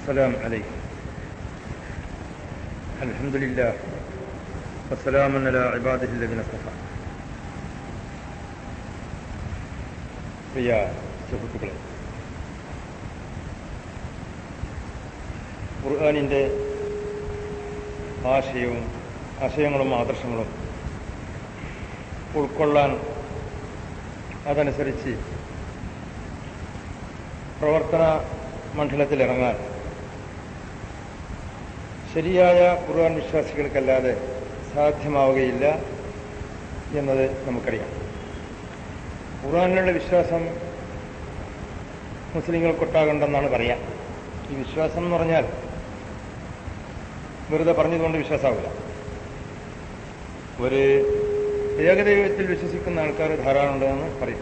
السلام عليكم الحمد لله والسلام على عباده الذين اصطفى പ്രിയ സുഹൃത്തുക്കളെ ഖുർആാനിൻ്റെ ആശയവും ആശയങ്ങളും ആദർശങ്ങളും ഉൾക്കൊള്ളാൻ അതനുസരിച്ച് പ്രവർത്തന മണ്ഡലത്തിലിറങ്ങാൻ ശരിയായ ഖുർആൻ വിശ്വാസികൾക്കല്ലാതെ സാധ്യമാവുകയില്ല എന്നത് നമുക്കറിയാം ഖുർആാനിലുള്ള വിശ്വാസം മുസ്ലിങ്ങൾക്കൊട്ടാകണ്ടെന്നാണ് പറയാം ഈ വിശ്വാസം എന്ന് പറഞ്ഞാൽ വെറുതെ പറഞ്ഞതുകൊണ്ട് വിശ്വാസമാവില്ല ഒരു ഏകദൈവത്തിൽ വിശ്വസിക്കുന്ന ആൾക്കാർ ധാരാളം ഉണ്ടെന്ന് പറയും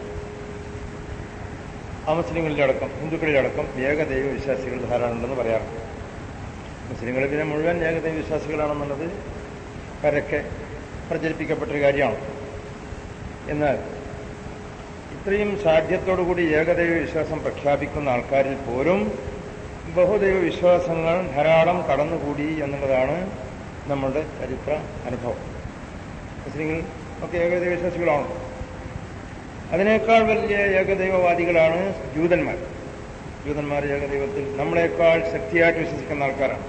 ആ മുസ്ലിങ്ങളിലടക്കം ഹിന്ദുക്കളിലടക്കം ഏകദൈവ വിശ്വാസികൾ ധാരാളം ഉണ്ടെന്ന് പറയാറുണ്ട് മുസ്ലിങ്ങൾ പിന്നെ മുഴുവൻ ഏകദൈവ വിശ്വാസികളാണെന്നുള്ളത് പരക്കെ പ്രചരിപ്പിക്കപ്പെട്ടൊരു കാര്യമാണ് എന്നാൽ ഇത്രയും സാധ്യത്തോടുകൂടി ഏകദൈവ വിശ്വാസം പ്രഖ്യാപിക്കുന്ന ആൾക്കാരിൽ പോലും ബഹുദൈവ വിശ്വാസങ്ങൾ ധാരാളം കടന്നുകൂടി എന്നുള്ളതാണ് നമ്മളുടെ ചരിത്ര അനുഭവം മുസ്ലിങ്ങൾ ഒക്കെ ഏകദൈവ വിശ്വാസികളാണ് അതിനേക്കാൾ വലിയ ഏകദൈവവാദികളാണ് ജൂതന്മാർ ജൂതന്മാർ ഏകദൈവത്തിൽ നമ്മളെക്കാൾ ശക്തിയായിട്ട് വിശ്വസിക്കുന്ന ആൾക്കാരാണ്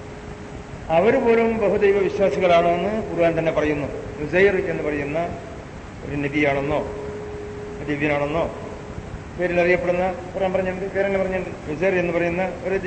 അവർ പോലും ബഹുദൈവ വിശ്വാസികളാണെന്ന് ഖുർആൻ തന്നെ പറയുന്നു നുസൈർ എന്ന് പറയുന്ന ഒരു നബിയാണെന്നോ ദിവ്യനാണെന്നോ പേരിൽ അറിയപ്പെടുന്ന ഖുർആൻ പറഞ്ഞിട്ടുണ്ട് പേരെന്നെ പറഞ്ഞിട്ടുണ്ട് നുസൈർ എന്ന് പറയുന്ന ഒരു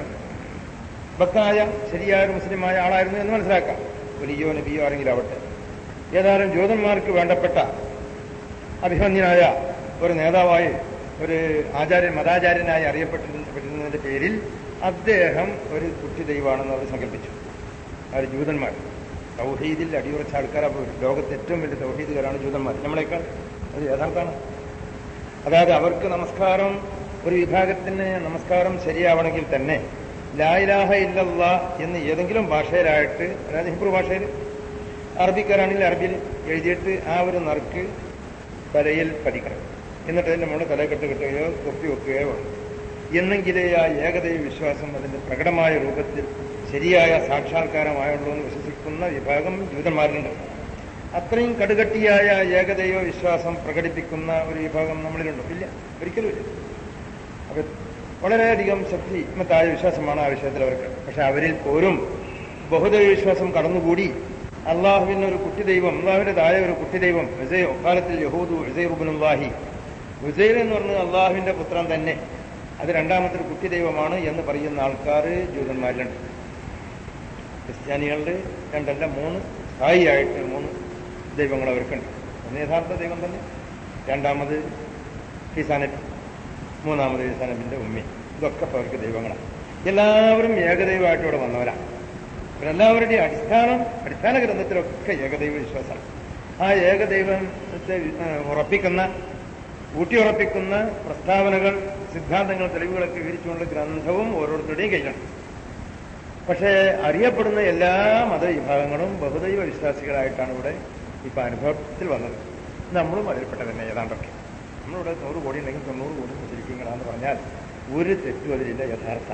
ഭക്തനായ ശരിയായ ഒരു മുസ്ലിമായ ആളായിരുന്നു എന്ന് മനസ്സിലാക്കാം വലിയോ നബിയോ ആരെങ്കിലും ആവട്ടെ ഏതായാലും ജൂതന്മാർക്ക് വേണ്ടപ്പെട്ട അഭിമന്യനായ ഒരു നേതാവായി ഒരു ആചാര്യ മതാചാര്യനായി അറിയപ്പെട്ടിരുന്നതിന്റെ പേരിൽ അദ്ദേഹം ഒരു കുട്ടി ദൈവമാണെന്ന് അവർ സങ്കല്പിച്ചു അവർ ജൂതന്മാർ തൗഹീദിൽ അടിയുറച്ച ആൾക്കാരാണ് ലോകത്ത് ഏറ്റവും വലിയ തൗഹീദുകാരാണ് ജൂതന്മാർ നമ്മളെക്കാൾ അത് യഥാർത്ഥാണ് അതായത് അവർക്ക് നമസ്കാരം ഒരു വിഭാഗത്തിന് നമസ്കാരം ശരിയാവണമെങ്കിൽ തന്നെ ലായിലാഹ ഇല്ലല്ല എന്ന് ഏതെങ്കിലും ഭാഷയിലായിട്ട് അതായത് ഹിബ്രു ഭാഷയിൽ അറബിക്കാരാണെങ്കിൽ അറബിയിൽ എഴുതിയിട്ട് ആ ഒരു നറുക്ക് തലയിൽ പതിക്കണം എന്നിട്ട് അതിന്റെ മുകളിൽ തലക്കെട്ട് കിട്ടുകയോ തൊപ്പി വെക്കുകയോ വേണം എന്നെങ്കിലേ ആ ഏകദൈവ വിശ്വാസം അതിന്റെ പ്രകടമായ രൂപത്തിൽ ശരിയായ സാക്ഷാത്കാരമായുള്ളൂ എന്ന് വിശ്വസിക്കുന്ന വിഭാഗം ജൂതന്മാരിലുണ്ട് അത്രയും കടുകട്ടിയായ ഏകദൈവ വിശ്വാസം പ്രകടിപ്പിക്കുന്ന ഒരു വിഭാഗം നമ്മളിലുണ്ടോ ഇല്ല ഒരിക്കലും ഇല്ല അപ്പൊ വളരെയധികം ശക്തിമത്തായ വിശ്വാസമാണ് ആ വിഷയത്തിൽ അവർക്ക് പക്ഷെ അവരിൽ പോലും ബഹുദൈവ വിശ്വാസം കടന്നുകൂടി അള്ളാഹുവിന് ഒരു കുട്ടി ദൈവം അള്ളാഹുവിൻ്റെതായ ഒരു കുട്ടി ദൈവം വിജയ് ഒക്കാലത്തിൽ യഹൂദു വിജയ് റുബുനുല്ലാഹി വിജയ് എന്ന് പറഞ്ഞത് അള്ളാഹുവിന്റെ പുത്രൻ തന്നെ അത് രണ്ടാമത്തെ ഒരു കുട്ടി ദൈവമാണ് എന്ന് പറയുന്ന ആൾക്കാർ ജൂതന്മാരിലുണ്ട് ക്രിസ്ത്യാനികളുടെ രണ്ടല്ല മൂന്ന് സ്ഥായിയായിട്ട് മൂന്ന് ദൈവങ്ങൾ അവർക്കുണ്ട് ഒന്ന് യഥാർത്ഥ ദൈവം തന്നെ രണ്ടാമത് ഈസാനബി മൂന്നാമത് ഈസാനബിന്റെ ഉമ്മി ഇതൊക്കെ ഇപ്പോൾ അവർക്ക് ദൈവങ്ങളാണ് എല്ലാവരും ഏകദൈവമായിട്ട് ഇവിടെ വന്നവരാണ് ഇവരെല്ലാവരുടെയും അടിസ്ഥാനം അടിസ്ഥാന ഗ്രന്ഥത്തിലൊക്കെ ഏകദൈവ വിശ്വാസമാണ് ആ ഏകദൈവത്തെ ഉറപ്പിക്കുന്ന ഊട്ടിയുറപ്പിക്കുന്ന പ്രസ്താവനകൾ സിദ്ധാന്തങ്ങൾ തെളിവുകളൊക്കെ വിവരിച്ചുകൊണ്ട് ഗ്രന്ഥവും ഓരോരുത്തരുടെയും കയ്യിലാണ് പക്ഷേ അറിയപ്പെടുന്ന എല്ലാ മതവിഭാഗങ്ങളും ബഹുദൈവ വിശ്വാസികളായിട്ടാണ് ഇവിടെ ഇപ്പൊ അനുഭവത്തിൽ വന്നത് നമ്മളും അതിൽപ്പെട്ട തന്നെ ഏതാണ്ടൊക്കെ നമ്മളിവിടെ നൂറ് കോടി ഉണ്ടെങ്കിൽ തൊണ്ണൂറ് കോടി മുസ്ലിങ്ങളാന്ന് പറഞ്ഞാൽ ഒരു തെറ്റും അതിലില്ല യഥാർത്ഥ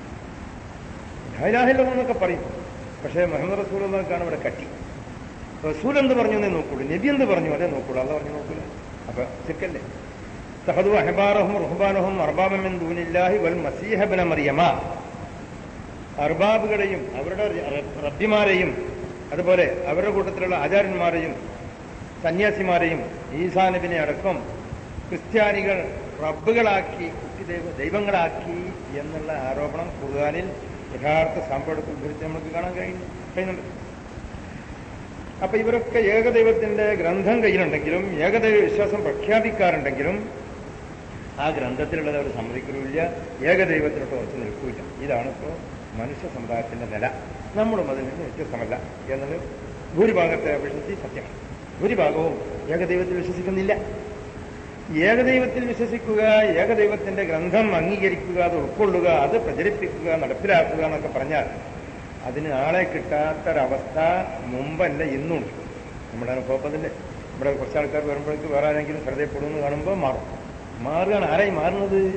ധാരാഹില്ലെന്നൊക്കെ പറയും പക്ഷേ മുഹമ്മദ് റസൂലൊക്കെയാണ് ഇവിടെ കട്ടി റസൂൽ എന്ത് പറഞ്ഞു എന്നേ നോക്കുള്ളൂ നബി എന്ത് പറഞ്ഞു അതേ നോക്കുള്ളൂ അല്ല പറഞ്ഞു നോക്കൂല അപ്പൊ ചിക്കല്ലേ സഹദു അഹബാറഹും റുഹബാനഹും അർബാബമിൻ ദൂനില്ലാഹി വൽ മസീഹബിന മറിയമ അർബാബുകളെയും അവരുടെ റബ്ബിമാരെയും അതുപോലെ അവരുടെ കൂട്ടത്തിലുള്ള ആചാര്യന്മാരെയും സന്യാസിമാരെയും ഈസാ നബിനെ അടക്കം ക്രിസ്ത്യാനികൾ റബ്ബുകളാക്കി കുട്ടിദൈവ ദൈവങ്ങളാക്കി എന്നുള്ള ആരോപണം ഖുർആാനിൽ യഥാർത്ഥ സാമ്പടത്തിൽ ഉദ്ധരിച്ച് നമുക്ക് കാണാൻ കഴിയുന്നു കഴിയുന്നുണ്ട് അപ്പൊ ഇവരൊക്കെ ഏകദൈവത്തിന്റെ ഗ്രന്ഥം കയ്യിലുണ്ടെങ്കിലും ഏകദൈവ വിശ്വാസം പ്രഖ്യാപിക്കാറുണ്ടെങ്കിലും ആ ഗ്രന്ഥത്തിലുള്ളത് അവർ സമ്മതിക്കുന്നില്ല ഏകദൈവത്തിലോട്ട് ഉറച്ചു നിൽക്കില്ല ഇതാണ് ഇപ്പോൾ മനുഷ്യ സമുദായത്തിന്റെ നില നമ്മളും അതിൽ നിന്ന് വ്യത്യസ്തമല്ല എന്നത് ഭൂരിഭാഗത്തെ അപേക്ഷിച്ച് സത്യമാണ് ഭൂരിഭാഗവും ഏകദൈവത്തിൽ വിശ്വസിക്കുന്നില്ല ഏകദൈവത്തിൽ വിശ്വസിക്കുക ഏകദൈവത്തിന്റെ ഗ്രന്ഥം അംഗീകരിക്കുക അത് ഉൾക്കൊള്ളുക അത് പ്രചരിപ്പിക്കുക നടപ്പിലാക്കുക എന്നൊക്കെ പറഞ്ഞാൽ അതിന് ആളെ കിട്ടാത്തൊരവസ്ഥ മുമ്പല്ല ഇന്നുണ്ട് നമ്മുടെ അനുഭവപ്പതില്ലേ ഇവിടെ കുറച്ച് ആൾക്കാർ വരുമ്പോഴേക്ക് വേറെ ആരെങ്കിലും ശ്രദ്ധയപ്പെടുമെന്ന് കാണുമ്പോൾ മാറും മാറുകയാണ് ആരായി മാറുന്നത്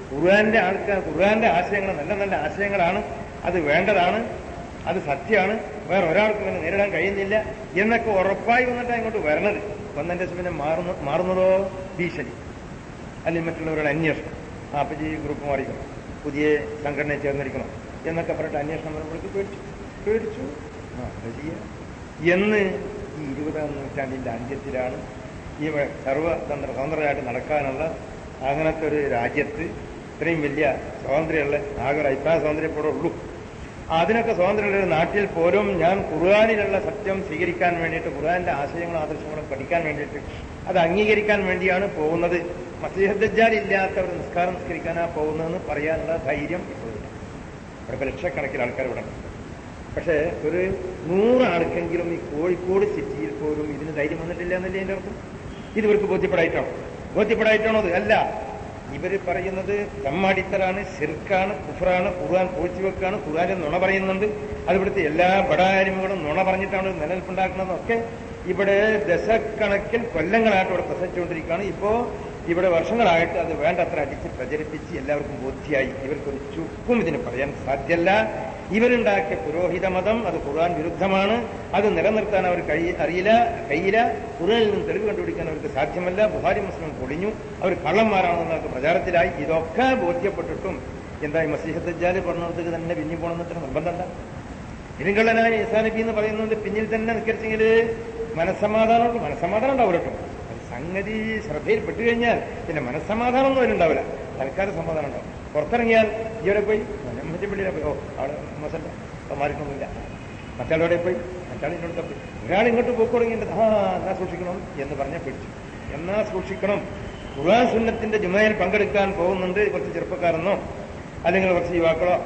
ഖുർആന്റെ ആൾക്കാർ ഖുർആന്റെ ആശയങ്ങൾ നല്ല നല്ല ആശയങ്ങളാണ് അത് വേണ്ടതാണ് അത് സത്യമാണ് വേറെ ഒരാൾക്ക് പിന്നെ നേരിടാൻ കഴിയുന്നില്ല എന്നൊക്കെ ഉറപ്പായി വന്നിട്ടാണ് ഇങ്ങോട്ട് വരണത് വന്നതിന്റെ ശേഷം പിന്നെ മാറുന്ന മാറുന്നതോ ഭീഷണി അല്ലെങ്കിൽ മറ്റുള്ളവരുടെ അന്വേഷണം ആ അപ്പം ഈ ഗ്രൂപ്പ് മാറിക്കണം പുതിയ സംഘടനയിൽ ചേർന്നിരിക്കണം എന്നൊക്കെ പറഞ്ഞിട്ട് അന്വേഷണം വരുമ്പോഴേക്ക് പേടിച്ചു പേടിച്ചു ആ എന്താ ചെയ്യുക എന്ന് ഈ ഇരുപതാം നൂറ്റാണ്ടിന്റെ അന്ത്യത്തിലാണ് ഈ സർവതന്ത്ര സ്വതന്ത്രമായിട്ട് നടക്കാനുള്ള അങ്ങനത്തെ ഒരു രാജ്യത്ത് ഇത്രയും വലിയ സ്വാതന്ത്ര്യമുള്ള ആകെ ഒരു അഭിപ്രായ സ്വാതന്ത്ര്യം ഇവിടെ ഉള്ളൂ അതിനൊക്കെ സ്വാതന്ത്ര്യമുള്ള ഒരു നാട്ടിൽ പോലും ഞാൻ ഖുർആാനിലുള്ള സത്യം സ്വീകരിക്കാൻ വേണ്ടിയിട്ട് ഖുർആാന്റെ ആശയങ്ങളും ആദർശങ്ങളും പഠിക്കാൻ വേണ്ടിയിട്ട് അത് അംഗീകരിക്കാൻ വേണ്ടിയാണ് പോകുന്നത് മസീഹദ്ജാൽ ഇല്ലാത്ത ഒരു നിസ്കാരം നിസ്കരിക്കാനാ പോകുന്നതെന്ന് പറയാനുള്ള ധൈര്യം ഇപ്പോഴില്ല ഇവിടെ ഇപ്പൊ ലക്ഷക്കണക്കിന് ആൾക്കാർ ഇവിടെ ഉണ്ട് പക്ഷേ ഒരു നൂറ് ആൾക്കെങ്കിലും ഈ കോഴിക്കോട് സിറ്റിയിൽ പോലും ഇതിന് ധൈര്യം വന്നിട്ടില്ല എന്നല്ലേ എന്റെ അർത്ഥം ഇത് ഇവർക്ക് ബോധ്യപ്പെടായിട്ടാണോ ബോധ്യപ്പെടായിട്ടാണോ അത് അല്ല ഇവര് പറയുന്നത് തമ്മാടിത്തരാണ് ശിർക്കാണ് കുഫറാണ് ഖുർആൻ പൂഴ്ചവെക്കാണ് ഖുർആാനിൽ നുണ പറയുന്നുണ്ട് അത് ഇവിടുത്തെ എല്ലാ ബടാരിമകളും നുണ പറഞ്ഞിട്ടാണ് നിലനിൽപ്പുണ്ടാക്കുന്നതൊക്കെ ഇവിടെ ദശക്കണക്കിൽ കൊല്ലങ്ങളായിട്ട് ഇവിടെ പ്രസരിച്ചുകൊണ്ടിരിക്കുകയാണ് ഇപ്പോ ഇവിടെ വർഷങ്ങളായിട്ട് അത് വേണ്ടത്ര അടിച്ച് പ്രചരിപ്പിച്ച് എല്ലാവർക്കും ബോധ്യമായി ഇവർക്കൊരു ചുക്കും ഇതിന് പറയാൻ സാധ്യല്ല ഇവരുണ്ടാക്കിയ പുരോഹിത മതം അത് ഖുർആൻ വിരുദ്ധമാണ് അത് നിലനിർത്താൻ അവർ കഴി അറിയില്ല കഴിയില്ല ഖുർആനിൽ നിന്ന് തെളിവ് കണ്ടുപിടിക്കാൻ അവർക്ക് സാധ്യമല്ല ബുഹാരി മുസ്ലിം പൊളിഞ്ഞു അവർ കള്ളന്മാരാണെന്നൊക്കെ പ്രചാരത്തിലായി ഇതൊക്കെ ബോധ്യപ്പെട്ടിട്ടും എന്തായി മസീഹത്തജാല് പറഞ്ഞിടത്തേക്ക് തന്നെ പിന്നി പോകണമെന്നിട്ട് നിർബന്ധമല്ല ഇരുങ്കള്ളനായ ഈസാ നബി എന്ന് പറയുന്നത് പിന്നിൽ തന്നെ നിൽക്കരുതെങ്കിൽ മനസ്സമാധാനമുള്ളൂ മനസ്സമാധാനം ഉണ്ടാവില്ല കേട്ടോ അത് സംഗതി ശ്രദ്ധയിൽ പെട്ടു കഴിഞ്ഞാൽ പിന്നെ മനസ്സമാധാനമൊന്നും അതിലുണ്ടാവില്ല തൽക്കാല സമാധാനം ഉണ്ടാവും പുറത്തിറങ്ങിയാൽ ഇവിടെ പോയി മറ്റേ പോയി ഓ അവിടെ മോശമല്ല അപ്പൊ മാറിയിട്ടൊന്നുമില്ല മറ്റാളോടെ പോയി മറ്റാളിനോട് പോയി ഒരാൾ ഇങ്ങോട്ട് പോയി തുടങ്ങിയിട്ട് ആ എന്നാ സൂക്ഷിക്കണം എന്ന് പറഞ്ഞാൽ പിടിച്ചു എന്നാ സൂക്ഷിക്കണം ഖുർആൻ സുന്നത്തിന്റെ ജുമയിൽ പങ്കെടുക്കാൻ പോകുന്നുണ്ട് കുറച്ച് ചെറുപ്പക്കാരെന്നോ അല്ലെങ്കിൽ കുറച്ച് യുവാക്കളോ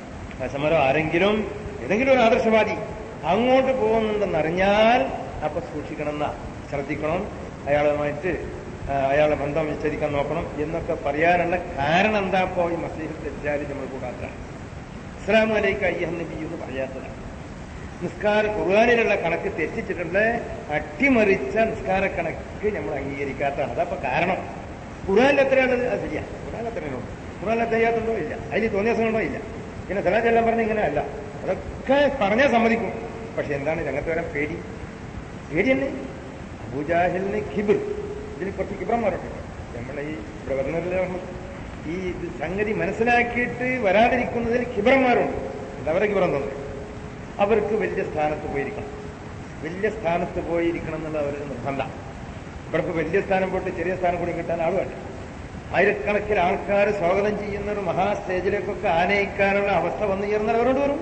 സമരോ ആരെങ്കിലും ഏതെങ്കിലും ഒരു ആദർശവാദി അങ്ങോട്ട് പോകുന്നുണ്ടെന്നറിഞ്ഞാൽ അപ്പൊ സൂക്ഷിക്കണം എന്നാ ശ്രദ്ധിക്കണം അയാളുമായിട്ട് ആ, അയാളുടെ ബന്ധം വിച്ഛേദിക്കാൻ നോക്കണം എന്നൊക്കെ പറയാനുള്ള കാരണം എന്താ ഇപ്പോ ഈ മസീഹ് തെറ്റാലി നമ്മൾ കൂടാത്തതാണ് ഇസ്ലാം അലൈക്ക് അയ്യഹ് നബി എന്ന് പറയാത്തതാണ് നിസ്കാര ഖുർആാനിലുള്ള കണക്ക് തെറ്റിച്ചിട്ടുണ്ട് അട്ടിമറിച്ച നിസ്കാര കണക്ക് നമ്മൾ അംഗീകരിക്കാത്തതാണ് അതപ്പോ കാരണം ഖുർആാനിൽ എത്രയാണത് അത് ശരിയാ ഖുർആാനിൽ എത്രയാണോ ഖുർആാനിൽ തെയ്യാത്തുണ്ടോ ഇല്ല അതിൽ തോന്നിയ ദിവസങ്ങളുണ്ടോ ഇല്ല പിന്നെ സലാജെല്ലാം പറഞ്ഞ ഇങ്ങനെ അല്ല അതൊക്കെ പറഞ്ഞാൽ സമ്മതിക്കും പക്ഷെ എന്താണ് രംഗത്ത് വരാൻ പേടി പേടി തന്നെ അബൂജാഹിലിന് ഖിബിർ ഇതിന് കുറച്ച് കിബ്രന്മാരുണ്ട് നമ്മളെ ഈ ഇവിടെ വരുന്നവരിൽ നമ്മൾ ഈ ഇത് സംഗതി മനസ്സിലാക്കിയിട്ട് വരാതിരിക്കുന്നതിൽ കിബ്രന്മാരുണ്ട് എന്താ അവരെ കിബ്രം തോന്നുന്നത് അവർക്ക് വലിയ സ്ഥാനത്ത് പോയിരിക്കണം വലിയ സ്ഥാനത്ത് പോയിരിക്കണം എന്നുള്ള അവരുടെ നിർബന്ധം ഇവർക്ക് വലിയ സ്ഥാനം പോയിട്ട് ചെറിയ സ്ഥാനം കൂടി കിട്ടാൻ ആൾ വേണ്ട ആയിരക്കണക്കിന് ആൾക്കാർ സ്വാഗതം ചെയ്യുന്ന ഒരു മഹാ സ്റ്റേജിലേക്കൊക്കെ ആനയിക്കാനുള്ള അവസ്ഥ വന്നു ചേർന്നാൽ അവരോട് വരും